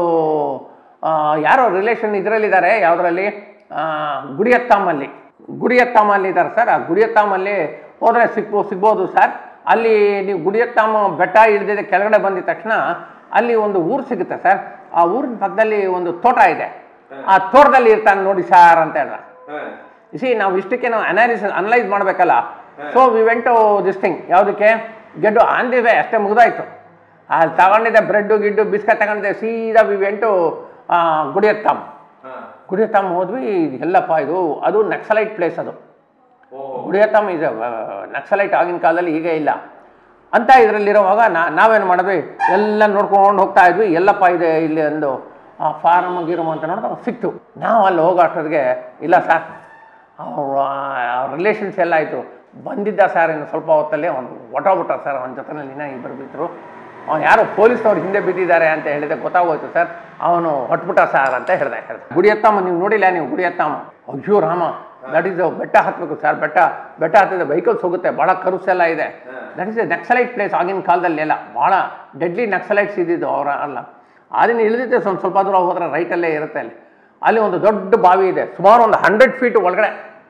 ಯಾರೋ ರಿಲೇಷನ್ ಇದರಲ್ಲಿದ್ದಾರೆ ಯಾವುದರಲ್ಲಿ ಗುಡಿಯತ್ತಾಮಲ್ಲಿ ಗುಡಿಯತ್ತಾಮಲ್ಲಿ ಇದ್ದಾರೆ ಸರ್ ಆ ಗುಡಿಯತ್ತಾಮಲ್ಲಿ ಹೋದರೆ ಸಿಗ್ಬೋ ಸಿಗ್ಬೋದು ಸರ್ ಅಲ್ಲಿ ನೀವು ಗುಡಿಯತ್ತಾಮ ಬೆಟ್ಟ ಇಳಿದಿದೆ ಕೆಳಗಡೆ ಬಂದಿದ ತಕ್ಷಣ ಅಲ್ಲಿ ಒಂದು ಊರು ಸಿಗುತ್ತೆ ಸರ್ ಆ ಊರಿನ ಪಕ್ಕದಲ್ಲಿ ಒಂದು ತೋಟ ಇದೆ ಆ ತೋಟದಲ್ಲಿ ಇರ್ತಾನೆ ನೋಡಿ ಸಾರ್ ಅಂತ ಹೇಳ್ದ ಸಿ ನಾವು ಇಷ್ಟಕ್ಕೆ ನಾವು ಅನಾಲಿಸಿಸ್ ಅನಲೈಸ್ ಮಾಡಬೇಕಲ್ಲ so we went to this thing ಯಾವುದಕ್ಕೆ ಗೆಡ್ಡು ಆನ್ ದಿ ವೇ ಅಷ್ಟೇ ಮುಗಿದಾಯ್ತು ಅಲ್ಲಿ ತಗೊಂಡಿದ್ದೆ ಬ್ರೆಡ್ಡು ಗಿಡ್ಡು ಬಿಸ್ಕಟ್ ತಗೊಂಡಿದ್ದೆ ಸೀದಾ ವಿ ವೆಂಟು ಗುಡಿಯತ್ತಾಮ್ ಗುಡಿಯತ್ತಾಮ್ ಹೋದ್ವಿ ಇದು ಎಲ್ಲಪ್ಪ ಇದು ಅದು ನಕ್ಸಲೈಟ್ ಪ್ಲೇಸ್ ಅದು ಗುಡಿಯತ್ತಾಮ್ ಇಸ್ ನಕ್ಸಲೈಟ್ ಆಗಿನ ಕಾಲದಲ್ಲಿ ಈಗ ಇಲ್ಲ ಅಂತ ಇದರಲ್ಲಿರುವಾಗ ನಾ ನಾವೇನು ಮಾಡಿದ್ವಿ ಎಲ್ಲ ನೋಡ್ಕೊಂಡು ಹೋಗ್ತಾ ಇದ್ವಿ ಎಲ್ಲಪ್ಪ ಇದೆ ಇಲ್ಲಿ ಒಂದು ಆ ಫಾರಮ್ ಗಿರಮ್ ಅಂತ ನೋಡಿದಾಗ ಸಿಕ್ತು ನಾವು ಅಲ್ಲಿ ಹೋಗೋ ಅಷ್ಟೊತ್ತಿಗೆ ಇಲ್ಲ ಸರ್ ಅವ್ರ ಅವ್ರ ರಿಲೇಷನ್ಸ್ ಎಲ್ಲ ಆಯಿತು ಬಂದಿದ್ದ ಸರ್ ಇನ್ನು ಸ್ವಲ್ಪ ಹೊತ್ತಲ್ಲಿ ಅವ್ನು ಹೊಟ್ಟೋಗ್ಬಿಟ್ಟ ಸರ್ ಅವನ ಜೊತೆನಲ್ಲಿ ಇನ್ನೂ ಇಬ್ಬರು ಬಿದ್ದರು ಅವ್ನು ಯಾರೋ ಪೊಲೀಸ್ನವ್ರು ಹಿಂದೆ ಬಿದ್ದಿದ್ದಾರೆ ಅಂತ ಹೇಳಿದೆ ಗೊತ್ತಾಗೋಯ್ತು ಸರ್ ಅವನು ಹೊಟ್ಬಿಟ್ಟ ಸರ್ ಅಂತ ಹೇಳ್ದೆ ಹೇಳ್ದೆ ಗುಡಿಯತ್ತಮ್ಮ ನೀವು ನೋಡಿಲ್ಲ ನೀವು ಗುಡಿಯತ್ತಮ್ಮ ಅಯ್ಯೋ ರಾಮ ದಟ್ ಈಸ್ ಬೆಟ್ಟ ಹತ್ತಬೇಕು ಸರ್ ಬೆಟ್ಟ ಬೆಟ್ಟ ಹತ್ತಿದ ವೆಹಿಕಲ್ಸ್ ಹೋಗುತ್ತೆ ಭಾಳ ಕರುಸ್ ಎಲ್ಲ ಇದೆ that is a Naxalite place ಆಗಿನ ಕಾಲದಲ್ಲಿ ಎಲ್ಲ ಭಾಳ ಡೆಡ್ಲಿ ನಕ್ಸಲೈಟ್ಸ್ ಇದ್ದಿದ್ದು ಅವರ ಅಲ್ಲ ಅದನ್ನು ಇಳಿದಿದ್ದೆ ಸ್ವಲ್ಪ ಸ್ವಲ್ಪ ದೂರ ಹೋದ್ರೆ ರೈಟಲ್ಲೇ ಇರುತ್ತೆ ಅಲ್ಲಿ ಅಲ್ಲಿ ಒಂದು ದೊಡ್ಡ ಬಾವಿ ಇದೆ ಸುಮಾರು ಒಂದು ಹಂಡ್ರೆಡ್ ಫೀಟ್ ಒಳಗಡೆ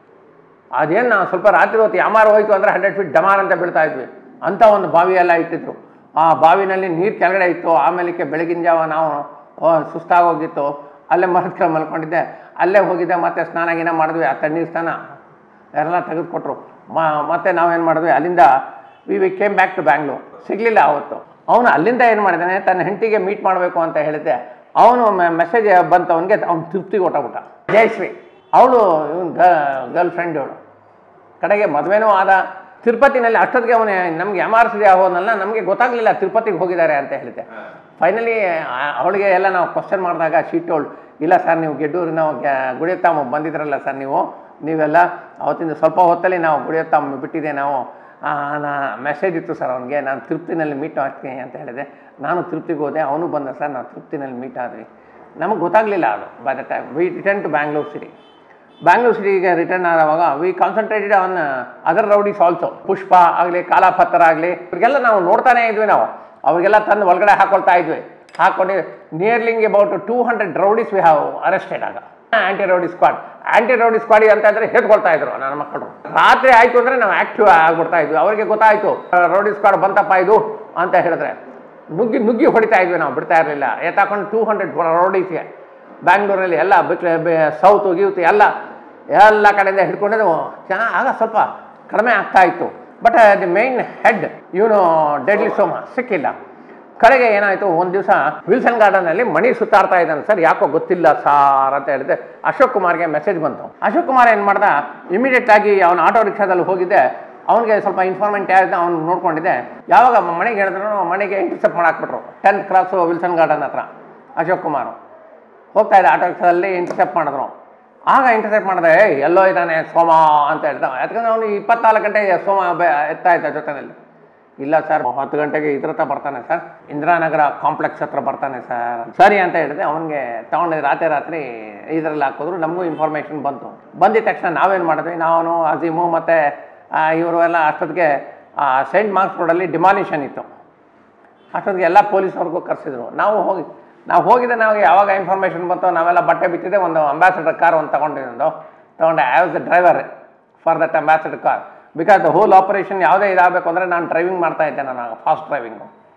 ಅದೇನು ನಾವು ಸ್ವಲ್ಪ ರಾತ್ರಿ ಹೊತ್ತು ಯಾಮಾರು ಹೋಯ್ತು ಅಂದರೆ ಹಂಡ್ರೆಡ್ ಫೀಟ್ ಡಮಾರ್ ಅಂತ ಬೀಳ್ತಾ ಇದ್ವಿ ಅಂಥ ಒಂದು ಬಾವಿ ಎಲ್ಲ ಇಟ್ಟಿದ್ರು ಆ ಬಾವಿನಲ್ಲಿ ನೀರು ಕೆಳಗಡೆ ಇತ್ತು ಆಮೇಲೆ ಬೆಳಗಿನ ಜಾವ ನಾವು ಆ, ಸುಸ್ತಾಗೋಗಿತ್ತು ಅಲ್ಲೇ ಮರದ ಕೆಳಗೆ ಮಲ್ಕೊಂಡಿದ್ದೆ ಅಲ್ಲೇ ಹೋಗಿದ್ದೆ ಮತ್ತೆ ಸ್ನಾನ ಗೀನ ಮಾಡಿದ್ವಿ ಆ ತಣ್ಣೀರು ಸ್ನಾನ ಎಲ್ಲ ತೆಗೆದುಕೊಟ್ರು ಮತ್ತೆ ನಾವೇನು ಮಾಡಿದ್ವಿ ಅಲ್ಲಿಂದ we we came back to Bangalore ಸಿಗಲಿಲ್ಲ ಅವತ್ತು ಅವನು ಅಲ್ಲಿಂದ ಏನು ಮಾಡಿದ್ದಾನೆ ತನ್ನ ಹೆಂಡತಿಗೆ ಮೀಟ್ ಮಾಡಬೇಕು ಅಂತ ಹೇಳಿದ್ದೆ ಅವನು ಮೆಸೇಜ್ ಬಂತು ಅವನಿಗೆ ಅವ್ನು ತೃಪ್ತಿಗೆ ಹೊಟ್ಟಬಿಟ್ಟ ಜಯಶ್ರೀ ಅವಳು ಇವನು ಗರ್ಲ್ ಫ್ರೆಂಡ್ ಇವಳು ಕಡೆಗೆ ಮದುವೆನೂ ಆದ ತಿರುಪತಿನಲ್ಲಿ ಅಷ್ಟೊತ್ತಿಗೆ ಅವನು ನಮ್ಗೆ ಎಮ್ ಆರ್ ಸಿ ಹೋದನಲ್ಲ ನಮಗೆ ಗೊತ್ತಾಗಲಿಲ್ಲ ತಿರುಪತಿಗೆ ಹೋಗಿದ್ದಾರೆ ಅಂತ ಹೇಳಿದ್ದೆ ಫೈನಲಿ ಅವಳಿಗೆ ಎಲ್ಲ ನಾವು ಕ್ವಶನ್ ಮಾಡಿದಾಗ ಶೀಟೋಳು ಇಲ್ಲ ಸರ್ ನೀವು ಗೆಡ್ಡೂರು ನಾವು ಗುಡಿಯತ್ತಾಮ ಬಂದಿದ್ರಲ್ಲ ಸರ್ ನೀವು ನೀವೆಲ್ಲ ಅವತ್ತಿಂದ ಸ್ವಲ್ಪ ಹೊತ್ತಲ್ಲಿ ನಾವು ಗುಡಿಯತ್ತಾಮ ಬಿಟ್ಟಿದ್ದೆ ನಾವು ಆ, ನಾ ಮೆಸೇಜ್ ಇತ್ತು ಸರ್ ಅವನಿಗೆ ನಾನು ತೃಪ್ತಿನಲ್ಲಿ ಮೀಟ್ ಆಗ್ತೀನಿ ಅಂತ ಹೇಳಿದೆ ನಾನು ತೃಪ್ತಿಗೆ ಹೋದೆ ಅವನು ಬಂದ ಸರ್ ನಾವು ತೃಪ್ತಿನಲ್ಲಿ ಮೀಟ್ ಆದ್ವಿ ನಮಗೆ ಗೊತ್ತಾಗಲಿಲ್ಲ ಅದು by the time we return to Bangalore city Bangalore ಸಿಟಿಗೆ ರಿಟರ್ನ್ ಆದವಾಗ we concentrated on other rowdies also Pushpa ಆಗಲಿ ಕಾಲಾಪತ್ರ ಆಗಲಿ ಇವ್ರಿಗೆಲ್ಲ ನಾವು ನೋಡ್ತಾನೆ ಇದ್ವಿ ನಾವು ಅವರಿಗೆಲ್ಲ ತಂದು ಒಳಗಡೆ ಹಾಕೊಳ್ತಾ ಇದ್ವಿ ಹಾಕೊಂಡು nearly about two hundred rowdies we have arrested ಆಗ anti rowdy squad anti rowdy ಸ್ಕ್ವಾಡಿ ಅಂತ ಇದ್ರೆ ಹೇಳ್ಕೊಳ್ತಾ ಇದ್ರು ನನ್ನ ಮಕ್ಕಳು ರಾತ್ರಿ ಆಯ್ತು ಅಂದ್ರೆ ನಾವು ಆಕ್ಟಿವ್ ಆಗ್ಬಿಡ್ತಾ ಇದ್ವಿ ಅವರಿಗೆ ಗೊತ್ತಾಯ್ತು ರೌಡಿ ಸ್ಕ್ವಾಡ್ ಬಂತಪ್ಪ ಇದು ಅಂತ ಹೇಳಿದ್ರೆ ನುಗ್ಗಿ ನುಗ್ಗಿ ಹೊಡಿತಾ ಇದ್ವಿ ನಾವು ಬಿಡ್ತಾ ಇರಲಿಲ್ಲ ಎತ್ತಾಕೊಂಡು ಟೂ ಹಂಡ್ರೆಡ್ ರೌಡೀಸ್ಗೆ ಬ್ಯಾಂಗ್ಳೂರಲ್ಲಿ ಎಲ್ಲ ಬಿಟ್ರೆ ಸೌತು ಗೀತು ಎಲ್ಲ ಎಲ್ಲ ಕಡೆಯಿಂದ ಹಿಡ್ಕೊಂಡಿದ್ದು ಚೆನ್ನಾಗಿ ಆಗ ಸ್ವಲ್ಪ ಕಡಿಮೆ ಆಗ್ತಾ ಇತ್ತು ಬಟ್ ದಿ ಮೈನ್ ಹೆಡ್ ಇವನು ಡೆಡ್ಲಿ ಸೋಮ ಸಿಕ್ಕಿಲ್ಲ ಕಡೆಗೆ ಏನಾಯಿತು ಒಂದು ದಿವಸ ವಿಲ್ಸನ್ ಗಾರ್ಡನಲ್ಲಿ ಮಣಿ ಸುತ್ತಾಡ್ತಾ ಇದ್ದಾನೆ ಸರ್ ಯಾಕೋ ಗೊತ್ತಿಲ್ಲ ಸಾರ್ ಅಂತ ಹೇಳಿದೆ ಅಶೋಕ್ ಕುಮಾರ್ಗೆ ಮೆಸೇಜ್ ಬಂತು ಅಶೋಕ್ ಕುಮಾರ್ ಏನು ಮಾಡ್ದ ಇಮಿಡಿಯೇಟ್ ಆಗಿ ಅವನ ಆಟೋ ರಿಕ್ಷಾದಲ್ಲಿ ಹೋಗಿದ್ದೆ ಅವನಿಗೆ ಸ್ವಲ್ಪ ಇನ್ಫಾರ್ಮೆಂಟ್ ಯಾರಿದ್ದ ಅವ್ನು ನೋಡ್ಕೊಂಡಿದ್ದೆ ಯಾವಾಗ ಮನೆಗೆ ಹೇಳಿದ್ರು ಮನೆಗೆ ಇಂಟರ್ಸೆಪ್ಟ್ ಮಾಡಾಕ್ಬಿಟ್ರು ಟೆಂತ್ ಕ್ರಾಸು ವಿಲ್ಸನ್ ಗಾರ್ಡನ್ ಹತ್ರ ಅಶೋಕ್ ಕುಮಾರ್ ಹೋಗ್ತಾ ಇದ್ದ ಆಟೋ ರಿಕ್ಷಾದಲ್ಲಿ ಇಂಟರ್ಸೆಪ್ಟ್ ಮಾಡಿದ್ರು ಆಗ ಇಂಟರ್ಸೆಪ್ಟ್ ಮಾಡಿದೆ "ಏಯ್, ಎಲ್ಲೋ ಇದ್ದಾನೆ ಸೋಮ ಅಂತ ಹೇಳ್ದ ಯಾಕಂದ್ರೆ ಅವನು ಇಪ್ಪತ್ನಾಲ್ಕು ಗಂಟೆ ಸೋಮ ಬೆ- ಎತ್ತಾ ಇದ್ದ ಜೊತೆನಲ್ಲಿ ಇಲ್ಲ ಸರ್ ಹತ್ತು ಗಂಟೆಗೆ ಇದ್ರ ಹತ್ರ ಬರ್ತಾನೆ ಸರ್ ಇಂದಿರಾನಗರ ಕಾಂಪ್ಲೆಕ್ಸ್ ಹತ್ರ ಬರ್ತಾನೆ ಸರ್ ಸರಿ ಅಂತ ಹೇಳಿದೆ ಅವನಿಗೆ ತಗೊಂಡಿದ್ದು ರಾತ್ರಿ ರಾತ್ರಿ ಇದರಲ್ಲಿ ಹಾಕಿದ್ರು ನಮಗೂ ಇನ್ಫಾರ್ಮೇಷನ್ ಬಂತು ಬಂದಿದ ತಕ್ಷಣ ನಾವೇನು ಮಾಡಿದ್ವಿ ನಾನು ಅಜೀಮು ಮತ್ತು ಇವರು ಎಲ್ಲ ಅಷ್ಟೊತ್ತಿಗೆ ಸೆಂಟ್ ಮಾರ್ಕ್ಸ್ ರೋಡಲ್ಲಿ ಡಿಮಾಲಿಷನ್ ಇತ್ತು ಅಷ್ಟೊತ್ತಿಗೆ ಎಲ್ಲ ಪೊಲೀಸ್ನವ್ರಿಗೂ ಕರೆಸಿದ್ರು ನಾವು ಹೋಗಿ ನಾವು ಹೋಗಿದ್ದೆ ನಾವು ಯಾವಾಗ ಇನ್ಫಾರ್ಮೇಷನ್ ಬಂತು ನಾವೆಲ್ಲ ಬಟ್ಟೆ ಬಿತ್ತಿದ್ದೆ ಒಂದು ಅಂಬಾಸಿಡರ್ ಕಾರ್ ಒಂದು ತೊಗೊಂಡಿದ್ದು ತೊಗೊಂಡೆ I was the driver for that Ambassador car because the whole operation ಯಾವುದೇ ಇದಾಗಬೇಕು ಅಂದರೆ ನಾನು ಡ್ರೈವಿಂಗ್ ಮಾಡ್ತಾ ಇದ್ದೆ ನಾನು ಫಾಸ್ಟ್ ಡ್ರೈವಿಂಗು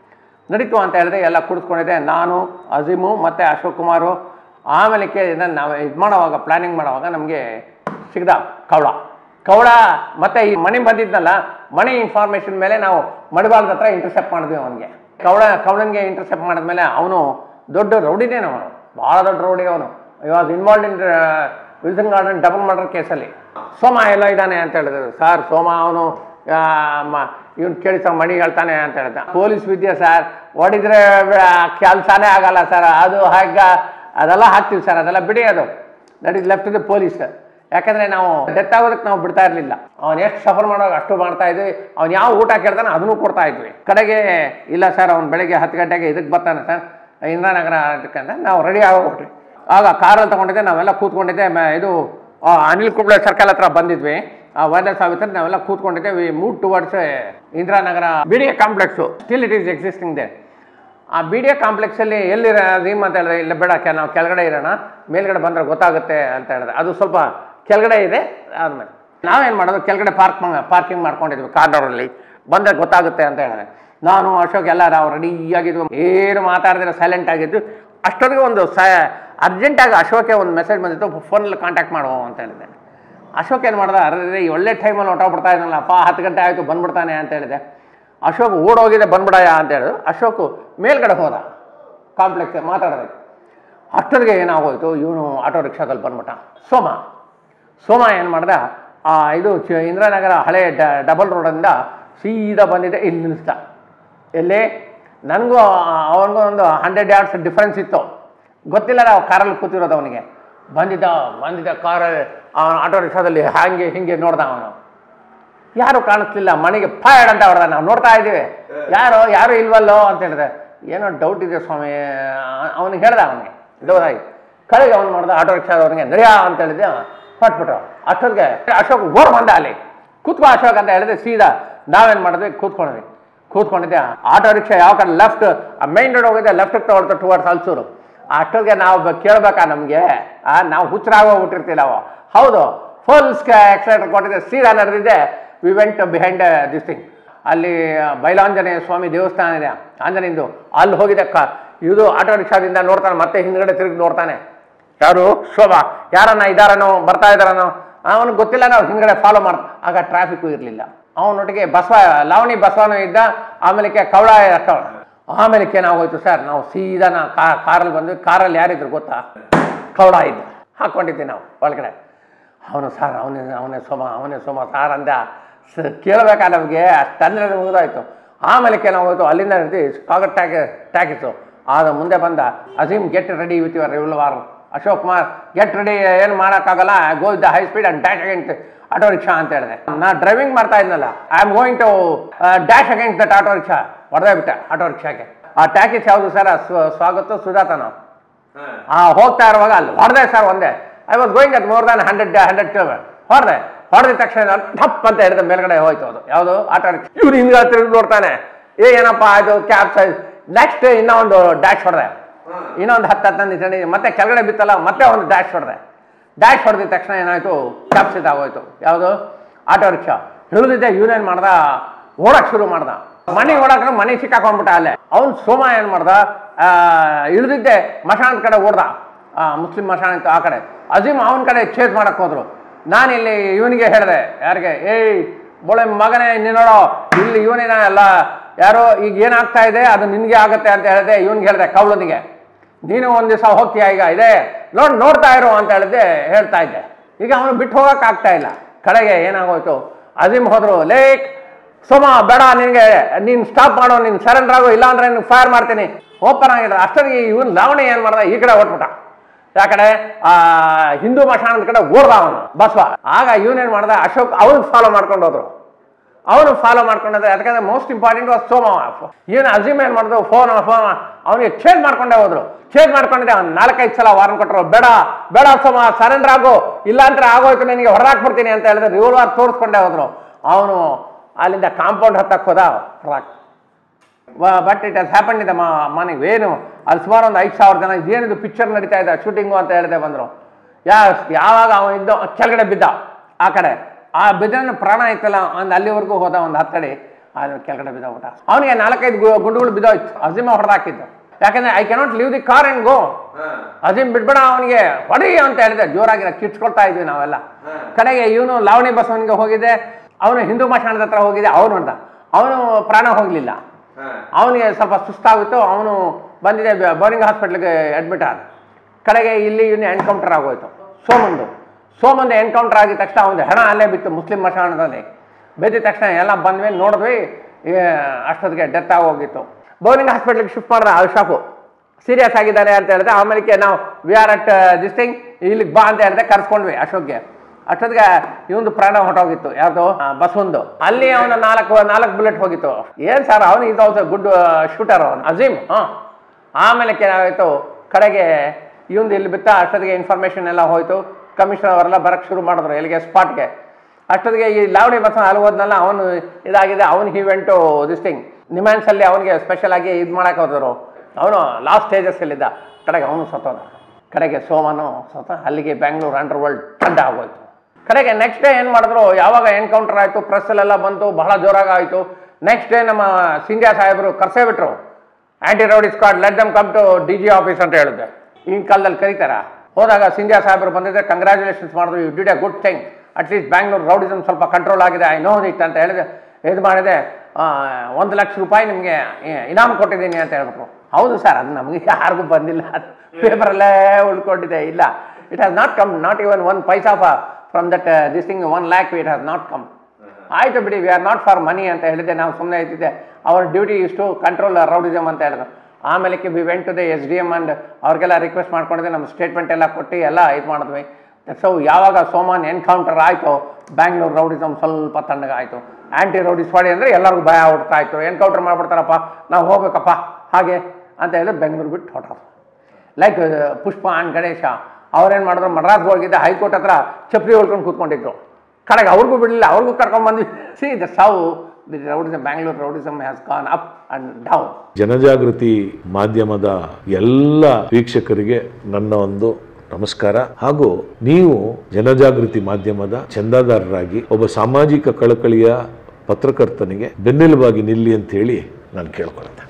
ನಡೀತು ಅಂತ ಹೇಳಿದ್ರೆ ಎಲ್ಲ ಕುಡಿಸ್ಕೊಂಡಿದ್ದೆ ನಾನು ಅಜೀಮು ಮತ್ತು ಅಶೋಕ್ ಕುಮಾರು ಆಮೇಲೆ ನಾವು ಇದು ಮಾಡೋವಾಗ ಪ್ಲ್ಯಾನಿಂಗ್ ಮಾಡೋವಾಗ ನಮಗೆ ಸಿಗ್ದ ಕವಳ ಕವಳ ಮತ್ತು ಈ ಮಣಿ ಬಂದಿದ್ನಲ್ಲ ಮಣಿ ಇನ್ಫಾರ್ಮೇಷನ್ ಮೇಲೆ ನಾವು ಮಡಿವಾಳದ ಹತ್ರ ಇಂಟರ್ಸೆಪ್ಟ್ ಮಾಡಿದ್ವಿ ಅವನಿಗೆ ಕವಳ ಕವಳನಿಗೆ ಇಂಟರ್ಸೆಪ್ಟ್ ಮಾಡಿದ್ಮೇಲೆ ಅವನು ದೊಡ್ಡ ರೌಡಿನೇ ಅವನು ಭಾಳ ದೊಡ್ಡ ರೌಡಿ ಅವನು ಇವಾಗ involved in Wilson Garden double murder ಕೇಸಲ್ಲಿ ಸೋಮ ಎಲ್ಲ ಇದ್ದಾನೆ ಅಂತ ಹೇಳಿದ್ರು ಸರ್ ಸೋಮ ಅವನು ಇವನು ಕೇಳಿ ಸರ್ ಮಣಿ ಹೇಳ್ತಾನೆ ಅಂತ ಹೇಳ್ದ ಪೊಲೀಸ್ ವಿದ್ಯೆ ಸರ್ ಹೊಡಿದ್ರೆ ಕೆಲಸನೇ ಆಗಲ್ಲ ಸರ್ ಅದು ಹಾಗ ಅದೆಲ್ಲ ಹಾಕ್ತೀವಿ ಸರ್ ಅದೆಲ್ಲ ಬಿಡಿ ಅದು that is left the police ಯಾಕಂದರೆ ನಾವು ಡೆತ್ ಆಗೋದಕ್ಕೆ ನಾವು ಬಿಡ್ತಾ ಇರಲಿಲ್ಲ ಅವ್ನು ಎಷ್ಟು ಸಫರ್ ಮಾಡೋವಾಗ ಅಷ್ಟು ಮಾಡ್ತಾ ಇದ್ವಿ ಅವ್ನು ಯಾವ ಊಟ ಕೇಳ್ತಾನೆ ಅದನ್ನು ಕೊಡ್ತಾ ಇದ್ವಿ ಕಡೆಗೆ ಇಲ್ಲ ಸರ್ ಅವ್ನು ಬೆಳಗ್ಗೆ ಹತ್ತು ಗಂಟೆಗೆ ಇದಕ್ಕೆ ಬರ್ತಾನೆ ಸರ್ ಇಂದ್ರಾನಗರ ಅದಕ್ಕಂತ ನಾವು ರೆಡಿ ಆಗೋಗ್ಬಿಟ್ರಿ ಆಗ ಕಾರಲ್ಲಿ ತೊಗೊಂಡಿದ್ದೆ ನಾವೆಲ್ಲ ಕೂತ್ಕೊಂಡಿದ್ದೆ ಮ- ಇದು ಆ, ಅನಿಲ್ ಕುಂಬ್ಳೆ ಸರ್ಕಲ್ ಹತ್ರ ಬಂದಿದ್ವಿ ಆ ವೈರಸ್ ಸಾವಿತ್ರ ನಾವೆಲ್ಲ ಕೂತ್ಕೊಂಡಿದ್ದೆ we move towards Indiranagar B D A complex still it is existing they ಆ ಬಿ ಡಿ ಎ ಕಾಂಪ್ಲೆಕ್ಸಲ್ಲಿ ಎಲ್ಲಿರ ರೀಮ್ ಅಂತ ಹೇಳಿದ್ರೆ ಇಲ್ಲ ಬೇಡ ಕೆ ನಾವು ಕೆಳಗಡೆ ಇರೋಣ ಮೇಲ್ಗಡೆ ಬಂದರೆ ಗೊತ್ತಾಗುತ್ತೆ ಅಂತ ಹೇಳಿದೆ ಅದು ಸ್ವಲ್ಪ ಕೆಳಗಡೆ ಇದೆ ಆದಮೇಲೆ ನಾವೇನು ಮಾಡೋದು ಕೆಳಗಡೆ ಪಾರ್ಕ್ ಪಾರ್ಕಿಂಗ್ ಮಾಡ್ಕೊಂಡಿದ್ವಿ ಕಾರ್ನರಲ್ಲಿ ಬಂದರೆ ಗೊತ್ತಾಗುತ್ತೆ ಅಂತ ಹೇಳಿದೆ ನಾನು ಅಶೋಕ್ ಎಲ್ಲ ನಾವು ರೆಡಿಯಾಗಿದ್ವಿ ಏನು ಮಾತಾಡಿದ್ರೆ ಸೈಲೆಂಟ್ ಆಗಿದ್ದು ಅಷ್ಟೊತ್ತಿಗೆ ಒಂದು ಸ ಅರ್ಜೆಂಟಾಗಿ ಅಶೋಕೆ ಒಂದು ಮೆಸೇಜ್ ಬಂದಿತ್ತು ಫೋನಲ್ಲಿ ಕಾಂಟ್ಯಾಕ್ಟ್ ಮಾಡುವ ಅಂತ ಹೇಳಿದೆ ಅಶೋಕ್ ಏನು ಮಾಡ್ದ ಅರೆ ಈ ಒಳ್ಳೆ ಟೈಮಲ್ಲಿ ಹೊಟ್ಟೋಗ್ಬಿಡ್ತಾ ಇದ್ದಾನಲ್ಲಪ್ಪ ಹತ್ತು ಗಂಟೆ ಆಯಿತು ಬಂದ್ಬಿಡ್ತಾನೆ ಅಂತ ಹೇಳಿದೆ ಅಶೋಕ್ ಓಡೋಗಿದೆ ಬಂದ್ಬಿಡಯ ಅಂತ ಹೇಳಿದ್ರು ಅಶೋಕು ಮೇಲ್ಗಡೆ ಹೋದ ಕಾಂಪ್ಲೆಕ್ಸ್ ಮಾತಾಡೋದಕ್ಕೆ ಅಷ್ಟೊತ್ತಿಗೆ ಏನಾಗೋಯ್ತು ಇವನು ಆಟೋ ರಿಕ್ಷಾದಲ್ಲಿ ಬಂದ್ಬಿಟ್ಟ ಸೋಮ ಸೋಮ ಏನು ಮಾಡ್ದ ಆ ಇದು ಚ- ಇಂದಿರಾನಗರ ಹಳೆ ಡ ಡಬಲ್ ರೋಡಿಂದ ಸೀದಾ ಬಂದಿದ್ದೆ ಇಲ್ಲಿ ನಿಲ್ಲಿಸ್ದ ಎಲ್ಲಿ ನನಗೂ ಅವನಿಗೂ ಒಂದು ಹಂಡ್ರೆಡ್ ಯಾರ್ಡ್ಸ್ ಡಿಫ್ರೆನ್ಸ್ ಇತ್ತು ಗೊತ್ತಿಲ್ಲ ನಾವು ಕಾರಲ್ಲಿ ಕೂತಿರೋದು ಅವನಿಗೆ ಬಂದಿದ್ದ ಬಂದಿದ್ದ ಕಾರಲ್ಲಿ ಅವನು ಆಟೋ ರಿಕ್ಷಾದಲ್ಲಿ ಹಾಗೆ ಹಿಂಗೆ ನೋಡ್ದ ಅವನು ಯಾರು ಕಾಣಿಸ್ಲಿಲ್ಲ ಮನೆಗೆ ಫೈಡ್ ಅಂತ ಹೊಡೆದ ನಾವು ನೋಡ್ತಾ ಇದ್ದೀವಿ ಯಾರು ಯಾರು ಇಲ್ವಲ್ಲೋ ಅಂತ ಹೇಳಿದೆ ಏನೋ ಡೌಟ್ ಇದೆ ಸ್ವಾಮಿ ಅವನಿಗೆ ಹೇಳ್ದ ಅವನಿಗೆ ಇದೋದಾಗಿ ಕಡೆಗೆ ಅವ್ನು ಮಾಡ್ದ ಆಟೋ ರಿಕ್ಷಾದವನಿಗೆ ನಡೆಯ ಅಂತ ಹೇಳಿದ್ದೆ ಹೊಟ್ಬಿಟ್ರು ಅಷ್ಟೊತ್ತಿಗೆ ಅಶೋಕ್ ಓರ್ ಬಂದ ಅಲ್ಲಿ ಕೂತ್ಕೋ ಅಶೋಕ್ ಅಂತ ಹೇಳಿದೆ ಸೀದಾ ನಾವೇನು ಮಾಡಿದ್ವಿ ಕೂತ್ಕೊಂಡ್ವಿ ಕೂತ್ಕೊಂಡಿದ್ದೆ ಆಟೋ ರಿಕ್ಷಾ ಯಾವ ಕಡೆ ಲೆಫ್ಟ್ ಮೈನ್ ರೋಡ್ ಹೋಗಿದ್ದೆ ಲೆಫ್ಟ್ ತಗೊಳ್ತು ಟುವರ್ಡ್ಸ್ ಹಲ್ಸೂರು ಅಷ್ಟೊತ್ತಿಗೆ ನಾವು ಬ- ಕೇಳ್ಬೇಕಾ ನಮಗೆ ನಾವು ಹುಚ್ಚರಾಗೋಗ್ಬಿಟ್ಟಿರ್ತೀವಿ ನಾವು ಹೌದು ಫುಲ್ ಎಕ್ಸೈಟರ್ ಕೊಟ್ಟಿದ್ದೆ ಸೀದಾ ನಡೆದಿದ್ದೆ we went behind this thing ಅಲ್ಲಿ ಬೈಲಾಂಜನೇಯ ಸ್ವಾಮಿ ದೇವಸ್ಥಾನ ಇದೆ ಆಂಜನೇಯಂದು ಅಲ್ಲಿ ಹೋಗಿದೆ ಕ ಇದು ಆಟೋ ರಿಕ್ಷಾದಿಂದ ನೋಡ್ತಾನೆ ಮತ್ತೆ ಹಿಂದ್ಗಡೆ ತಿರುಗಿ ನೋಡ್ತಾನೆ ಯಾರು ಶೋಭಾ ಯಾರನ್ನ ಇದಾರನೋ ಬರ್ತಾ ಇದಾರನೋ ಅವನಿಗೆ ಗೊತ್ತಿಲ್ಲ ನಾವು ಹಿಂದ್ಗಡೆ ಫಾಲೋ ಮಾಡ್ ಆಗ ಟ್ರಾಫಿಕ್ಕು ಇರಲಿಲ್ಲ ಅವನೊಟ್ಟಿಗೆ ಬಸವ ಲಾವಣಿ ಬಸವನೂ ಇದ್ದ ಆಮೇಲೆ ಕವಳ ಕವಳ ಆಮೇಲೆ ಏನಾಗೋಯ್ತು ಸರ್ ನಾವು ಸೀದಾ ನಾ ಕಾರಲ್ಲಿ ಬಂದ್ವಿ ಕಾರಲ್ಲಿ ಯಾರಿದ್ರು ಗೊತ್ತಾ ಕವಡ ಇದ್ದ ಹಾಕ್ಕೊಂಡಿದ್ವಿ ನಾವು ಒಳಗಡೆ ಅವನು ಸರ್ ಅವನೇ ಅವನೇ ಸೋಮ ಅವನೇ ಸೋಮ ಸಾರ್ ಅಂದ ಸ ಕೇಳಬೇಕಾ ನಮಗೆ ಅಷ್ಟಂದ್ರೆ ಮುಗಿದೋಯ್ತು ಆಮೇಲೆ ಏನಾಗೋಯ್ತು ಅಲ್ಲಿಂದ ಹಿಡಿದು ಸ್ವಾಗತ ಟ್ಯಾಕ್ ಟ್ಯಾಕಿಸು ಆದ ಮುಂದೆ ಬಂದ Azeem get ready with your revolver Ashok Kumar get ready ಏನು ಮಾಡೋಕ್ಕಾಗಲ್ಲ go the high speed and dash against auto rickshaw ಅಂತ ಹೇಳಿದೆ ನಾ ಡ್ರೈವಿಂಗ್ ಮಾಡ್ತಾ ಇದ್ನಲ್ಲ I am going to dash against that auto rickshaw ಹೊಡೆದೇ ಬಿಟ್ಟೆ ಆಟೋ ರಿಕ್ಷಾಗೆ ಆ ಟ್ಯಾಕಿಸ್ ಯಾವುದು ಸರ್ ಸ್ವಾಗತ ಸುಜಾತನೋ ಆ ಹೋಗ್ತಾ ಇರುವಾಗ ಅಲ್ಲಿ ಹೊಡೆದೆ ಸರ್ ಒಂದೇ I was going at more than hundred hundred kilometre ಹೊಡೆದೆ ಹೊಡೆದ ತಕ್ಷಣ ನಾನು ಟಪ್ ಅಂತ ಹೇಳಿದ ಮೇಲ್ಗಡೆ ಹೋಯ್ತು ಅದು ಯಾವುದು ಆಟ ಇವ್ರು ಹಿಂದ್ಗಡೆ ತಿರುಗಿ ನೋಡ್ತಾನೆ ಏ ಏನಪ್ಪ ಅದು ಕ್ಯಾಬ್ ಸೈಜ್ ನೆಕ್ಸ್ಟ್ ಇನ್ನೂ ಒಂದು ಡ್ಯಾಶ್ ಹೊಡೆದೆ ಇನ್ನೊಂದು ಹತ್ತು ಹತ್ತೊಂದು ಜನ ಮತ್ತೆ ಕೆಳಗಡೆ ಬಿತ್ತಲ್ಲ ಮತ್ತೆ ಒಂದು ಡ್ಯಾಶ್ ಹೊಡೆದೆ ಡ್ಯಾಶ್ ಹೊಡೆದಿದ ತಕ್ಷಣ ಏನಾಯಿತು ಕ್ಯಾಪ್ಸಿಟ್ ಆಗೋಯ್ತು ಯಾವುದು ಆಟೋ ರಿಕ್ಷಾ ಹಿಡಿದಿದ್ದೆ ಇವನೇನು ಮಾಡ್ದ ಓಡಕ್ಕೆ ಶುರು ಮಾಡ್ದ ಮನೆ ಓಡಕ್ಕೆ ಮನೆ ಸಿಕ್ಕಾಕೊಂಡ್ಬಿಟ್ಟ ಅಲ್ಲೇ ಅವ್ನು ಸೋಮ ಏನು ಮಾಡ್ದ ಆ, ಇಳಿದಿದ್ದೆ ಮಶಾಣದ ಕಡೆ ಓಡ್ದ ಆ, ಮುಸ್ಲಿಂ ಮಶಾಣ ಇತ್ತು ಆ ಕಡೆ ಅಜೀಮ್ ಅವನ ಕಡೆ ಚೇಸ್ ಮಾಡಕ್ಕೆ ಹೋದ್ರು ನಾನಿಲ್ಲಿ ಇವನಿಗೆ ಹೇಳಿದೆ ಯಾರಿಗೆ ಏಯ್ ಬೋಳೆ ಮಗನೇ ನೀನು ನೋಡೋ ಇಲ್ಲಿ ಇವನೇನ ಎಲ್ಲ ಯಾರೋ ಈಗ ಏನಾಗ್ತಾ ಇದೆ ಅದು ನಿನಗೆ ಆಗುತ್ತೆ ಅಂತ ಹೇಳಿದೆ ಇವನಿಗೆ ಹೇಳಿದೆ ಕವಳನಿಗೆ ನೀನು ಒಂದು ದಿವಸ ಹೋಗ್ತೀಯ ಈಗ ಇದೆ ನೋಡ್ ನೋಡ್ತಾ ಇರು ಅಂತ ಹೇಳಿದ್ದೆ ಹೇಳ್ತಾ ಇದ್ದೆ ಈಗ ಅವನು ಬಿಟ್ಟು ಹೋಗಕ್ಕೆ ಆಗ್ತಾ ಇಲ್ಲ ಕಡೆಗೆ ಏನಾಗೋಯ್ತು ಅಜೀಮ್ ಹೋದ್ರು ಲೇಕ್ ಸೋಮ ಬೇಡ ನಿನಗೆ ನೀನು ಸ್ಟಾಪ್ ಮಾಡೋ ನೀನು ಸರೆಂಡರ್ ಆಗೋ ಇಲ್ಲ ಅಂದ್ರೆ ನಿನ್ಗೆ ಫೈರ್ ಮಾಡ್ತೀನಿ ಓಪನ್ ಆಗಿದ್ರೆ ಅಷ್ಟೊತ್ತಿಗೆ ಇವನು ಲಾವಣಿ ಏನು ಮಾಡ್ದ ಈ ಕಡೆ ಹೊಟ್ಬಿಟ್ಟ ಯಾಕಡೆ ಆ ಹಿಂದೂ ಮಶಾಣದ ಕಡೆ ಓಡ್ದ ಅವನು ಬಸವ ಆಗ ಇವನೇನು ಮಾಡ್ದ ಅಶೋಕ್ ಅವನು ಫಾಲೋ ಮಾಡ್ಕೊಂಡು ಹೋದ್ರು ಅವನು ಫಾಲೋ ಮಾಡ್ಕೊಂಡ್ರೆ ಅದಕ್ಕೆ ಮೋಸ್ಟ್ ಇಂಪಾರ್ಟೆಂಟ್ ವಾಸ್ ಸೋಮ ಇವನು ಅಜೀಮ್ ಏನು ಮಾಡಿದ್ರು ಫೋನ್ ಫೋನ್ ಅವನಿಗೆ ಚೇಂಜ್ ಮಾಡ್ಕೊಂಡೇ ಹೋದ್ರು ಚೇಂಜ್ ಮಾಡ್ಕೊಂಡಿದ್ದೆ ಅವ್ನು ನಾಲ್ಕೈದು ಸಲ ವಾರನ್ ಕೊಟ್ಟರು ಬೇಡ ಬೇಡ ಸೋಮ ಸರೆಂಡರ್ ಆಗು ಇಲ್ಲಾಂದ್ರೆ ಆಗೋಯ್ತು ನಿನಗೆ ಹೊರಹಾಕ್ಬಿಡ್ತೀನಿ ಅಂತ ಹೇಳಿದ್ರೆ ರಿವಲ್ವಾರ್ ತೋರಿಸ್ಕೊಂಡೇ ಹೋದ್ರು ಅವನು ಅಲ್ಲಿಂದ ಕಾಂಪೌಂಡ್ ಹತ್ತಕ್ಕೆ ಹೋದ ಹೊರಹಾಕ್ ಬಟ್ ಇಟ್ ಹಸ್ ಹ್ಯಾಪನ್ ಇದೆ ಮನೆಗೆ ಏನು ಅಲ್ಲಿ ಸುಮಾರು ಒಂದು ಐದು ಸಾವಿರ ಜನ ಇದೇನಿದು ಪಿಕ್ಚರ್ ನಡೀತಾ ಇದೆ ಶೂಟಿಂಗು ಅಂತ ಹೇಳಿದೆ ಬಂದರು ಯಾ ಯಾವಾಗ ಅವನು ಇದ್ದ ಕೆಳಗಡೆ ಬಿದ್ದ ಆ ಕಡೆ ಆ ಬಿದ್ದನ ಪ್ರಾಣ ಇತ್ತಲ್ಲ ಒಂದು ಅಲ್ಲಿವರೆಗೂ ಹೋದ ಒಂದು ಹತ್ತಡಿ ಅದು ಕೆಳಗಡೆ ಬಿದ್ದೋಗ್ಬಿಟ್ಟ ಅವನಿಗೆ ನಾಲ್ಕೈದು ಗು- ಗುಂಡುಗಳು ಬಿದ್ದೋಯ್ತು ಅಜೀಮ ಹೊಡೆದಾಕಿದ್ದು ಯಾಕಂದ್ರೆ I cannot leave the car and go Azeem ಬಿಡ್ಬೇಡ ಅವನಿಗೆ ಹೊಡಿ ಅಂತ ಹೇಳಿದೆ ಜೋರಾಗಿ ನಾವು ಕಿರ್ಚ್ಕೊಳ್ತಾ ಇದ್ವಿ ನಾವೆಲ್ಲ ಕಡೆಗೆ ಇವನು ಲಾವಣಿ ಬಸವನಿಗೆ ಹೋಗಿದ್ದೆ ಅವನು ಹಿಂದೂ ಮಶಾಣದ ಹತ್ರ ಹೋಗಿದ್ದೆ ಅವ್ನು ನೋಡ್ದ ಅವನು ಪ್ರಾಣ ಹೋಗಲಿಲ್ಲ ಅವನಿಗೆ ಸ್ವಲ್ಪ ಸುಸ್ತಾಗಿತ್ತು ಅವನು ಬಂದಿದೆ ಬೋರಿಂಗ್ ಹಾಸ್ಪಿಟ್ಲಿಗೆ ಅಡ್ಮಿಟ್ ಆದ ಕಡೆಗೆ ಇಲ್ಲಿ ಇವನು ಎನ್ಕೌಂಟರ್ ಆಗೋಯ್ತು ಸೋಮಂದು ಸೋಮಂದು ಎನ್ಕೌಂಟರ್ ಆಗಿದ ತಕ್ಷಣ ಅವನು ಹೆಣ ಅಲ್ಲೇ ಬಿತ್ತು ಮುಸ್ಲಿಂ ಮಶಾಣದಲ್ಲಿ ಬಿದ್ದ ತಕ್ಷಣ ಎಲ್ಲ ಬಂದ್ವಿ ನೋಡಿದ್ವಿ ಏ, ಅಷ್ಟೊತ್ತಿಗೆ ಡೆತ್ ಆಗೋಗಿತ್ತು ಬೋರಿಂಗ್ ಹಾಸ್ಪಿಟ್ಲಿಗೆ ಶಿಫ್ಟ್ ಮಾಡಿದ ಅಶಾಫು ಸೀರಿಯಸ್ ಆಗಿದ್ದಾರೆ ಅಂತ ಹೇಳಿದೆ ಆಮೇಲೆ ನಾವು we are at this thing ಇಲ್ಲಿಗೆ ಬಾ ಅಂತ ಹೇಳಿದೆ ಕರ್ಸ್ಕೊಂಡ್ವಿ ಅಶೋಕ್ಗೆ ಅಷ್ಟೊತ್ತಿಗೆ ಇವಂದು ಪ್ರಾಣ ಹೊಟ್ಟೋಗಿತ್ತು ಯಾವುದು ಬಸ್ವಂದು ಅಲ್ಲಿ ಅವನ ನಾಲ್ಕು ನಾಲ್ಕು ಬುಲೆಟ್ ಹೋಗಿತ್ತು ಏನ್ ಸರ್ ಅವನು ಇದು ಆಲ್ಸೋ ಗುಡ್ ಶೂಟರ್ ಅವನು ಅಜೀಮ್ ಹಾಂ ಆಮೇಲೆ ಏನಾಯಿತು ಕಡೆಗೆ ಇವಂದು ಇಲ್ಲಿ ಬಿತ್ತ ಅಷ್ಟೊತ್ತಿಗೆ ಇನ್ಫಾರ್ಮೇಷನ್ ಎಲ್ಲ ಹೋಯ್ತು ಕಮಿಷನರ್ ಅವರೆಲ್ಲ ಬರಕ್ಕೆ ಶುರು ಮಾಡಿದ್ರು ಎಲ್ಲಿಗೆ ಸ್ಪಾಟ್ಗೆ ಅಷ್ಟೊತ್ತಿಗೆ ಈ ಲಾವಣಿ ಬಸ್ ಅಲ್ಲಿ ಹೋದ್ನಲ್ಲ ಅವನು ಇದಾಗಿದೆ ಅವನು ಹಿ ವೆಂಟು ದಿಸ್ ಥಿಂಗ್ ನಿಮ್ಯಾನ್ಸಲ್ಲಿ ಅವನಿಗೆ ಸ್ಪೆಷಲ್ ಆಗಿ ಇದು ಮಾಡಕ್ಕೆ ಹೋದರು ಅವನು ಲಾಸ್ಟ್ ಸ್ಟೇಜಸ್ಸಲ್ಲಿದ್ದ ಕಡೆಗೆ ಅವನು ಸತ್ತೋದ ಕಡೆಗೆ ಸೋಮನು ಸತ್ತ ಅಲ್ಲಿಗೆ ಬ್ಯಾಂಗ್ಳೂರು ಅಂಡರ್ ವರ್ಲ್ಡ್ ತಂಡ ಆಗೋಯ್ತು ಕಡೆಗೆ ನೆಕ್ಸ್ಟ್ ಡೇ ಏನು ಮಾಡಿದ್ರು ಯಾವಾಗ ಎನ್ಕೌಂಟರ್ ಆಯಿತು ಪ್ರೆಸ್ಸಲ್ಲೆಲ್ಲ ಬಂತು ಬಹಳ ಜೋರಾಗಿ ಆಯಿತು ನೆಕ್ಸ್ಟ್ ಡೇ ನಮ್ಮ ಸಿಂಧ್ಯಾ ಸಾಹೇಬರು ಕರ್ಸೇ ಬಿಟ್ರು anti rowdy squad let them come to D G office ಅಂತ ಹೇಳಿದೆ ಈಗಿನ ಕಾಲದಲ್ಲಿ ಕರೀತಾರ ಹೋದಾಗ ಸಿಂಧ್ಯಾ ಸಾಹೇಬರು ಬಂದಿದ್ದೆ ಕಂಗ್ರ್ಯಾಚುಲೇಷನ್ಸ್ ಮಾಡಿದ್ರು you did a good thing at least Bangalore rowdyism ಸ್ವಲ್ಪ ಕಂಟ್ರೋಲ್ ಆಗಿದೆ ಐ ನೋ ಇಟ್ ಅಂತ ಹೇಳಿದೆ ಇದು ಮಾಡಿದೆ ಆ, ಒಂದು ಲಕ್ಷ ರೂಪಾಯಿ ನಿಮಗೆ ಇನಾಮ್ ಕೊಟ್ಟಿದ್ದೀನಿ ಅಂತ ಹೇಳ್ಬಿಟ್ರು ಹೌದು ಸರ್ ಅದು ನಮಗೆ ಯಾರಿಗೂ ಬಂದಿಲ್ಲ ಪೇಪರಲ್ಲೇ ಉಳ್ಕೊಂಡಿದೆ ಇಲ್ಲ it has not come not even one paisa from that this thing one lakh it has not come ಆಯಿತು ಬಿಡಿ we are not for money ಅಂತ ಹೇಳಿದೆ ನಾವು ಸುಮ್ಮನೆ ಇದ್ದಿದ್ದೆ ಅವ್ರ ಡ್ಯೂಟಿ ಇಷ್ಟು ಕಂಟ್ರೋಲ್ ರೌಡಿಸಮ್ ಅಂತ ಹೇಳಿದ್ರು ಆಮೇಲೆ we went to the S D M and ಅವ್ರಿಗೆಲ್ಲ ರಿಕ್ವೆಸ್ಟ್ ಮಾಡ್ಕೊಂಡಿದ್ದೆ ನಮ್ಮ ಸ್ಟೇಟ್ಮೆಂಟ್ ಎಲ್ಲ ಕೊಟ್ಟು ಎಲ್ಲ ಇದು ಮಾಡಿದ್ವಿ ಸೊ ಯಾವಾಗ ಸೋಮಾನ್ ಎನ್ಕೌಂಟರ್ ಆಯಿತು ಬ್ಯಾಂಗ್ಳೂರು ರೌಡಿಸಮ್ ಸ್ವಲ್ಪ ತಣ್ಣಗಾಯಿತು ಆ್ಯಂಟಿ ರೌಡಿಸ್ ಮಾಡಿ ಅಂದರೆ ಎಲ್ಲರಿಗೂ ಭಯ ಹುಡ್ತಾ ಇತ್ತು ಎನ್ಕೌಂಟರ್ ಮಾಡ್ಬಿಡ್ತಾರಪ್ಪ ನಾವು ಹೋಗ್ಬೇಕಪ್ಪ ಹಾಗೆ ಅಂತ ಹೇಳಿದ್ರೆ ಬೆಂಗಳೂರು ಬಿಟ್ಟು ಹೊಟ್ಟರು ಲೈಕ್ ಪುಷ್ಪ ಆ್ಯಂಡ್ ಗಣೇಶ ಅವ್ರೇನು ಮಾಡಿದ್ರು ಮಡ್ರಾಸ್ಗೆ ಹೋಗಿದ್ದೆ ಹೈಕೋರ್ಟ್ ಹತ್ರ ಚಪ್ಪಲಿ ಹೊಳ್ಕೊಂಡು ಕೂತ್ಕೊಂಡಿದ್ರು ಕಡೆಗೆ ಅವ್ರಿಗೂ ಬಿಡಲಿಲ್ಲ ಅವ್ರಿಗೂ ಕರ್ಕೊಂಡ್ಬಂದ್ವಿ see the so the rowdyism Bangalore rowdyism has gone up and down ಜನಜಾಗೃತಿ ಮಾಧ್ಯಮದ ಎಲ್ಲ ವೀಕ್ಷಕರಿಗೆ ನನ್ನ ಒಂದು ನಮಸ್ಕಾರ ಹಾಗೂ ನೀವು ಜನಜಾಗೃತಿ ಮಾಧ್ಯಮದ ಚಂದಾದಾರರಾಗಿ ಒಬ್ಬ ಸಾಮಾಜಿಕ ಕಳಕಳಿಯ ಪತ್ರಕರ್ತನಿಗೆ ಬೆನ್ನೆಲುಬಾಗಿ ನಿಲ್ಲಿ ಅಂತ ಹೇಳಿ ನಾನು ಕೇಳ್ಕೊಳ್ತೇನೆ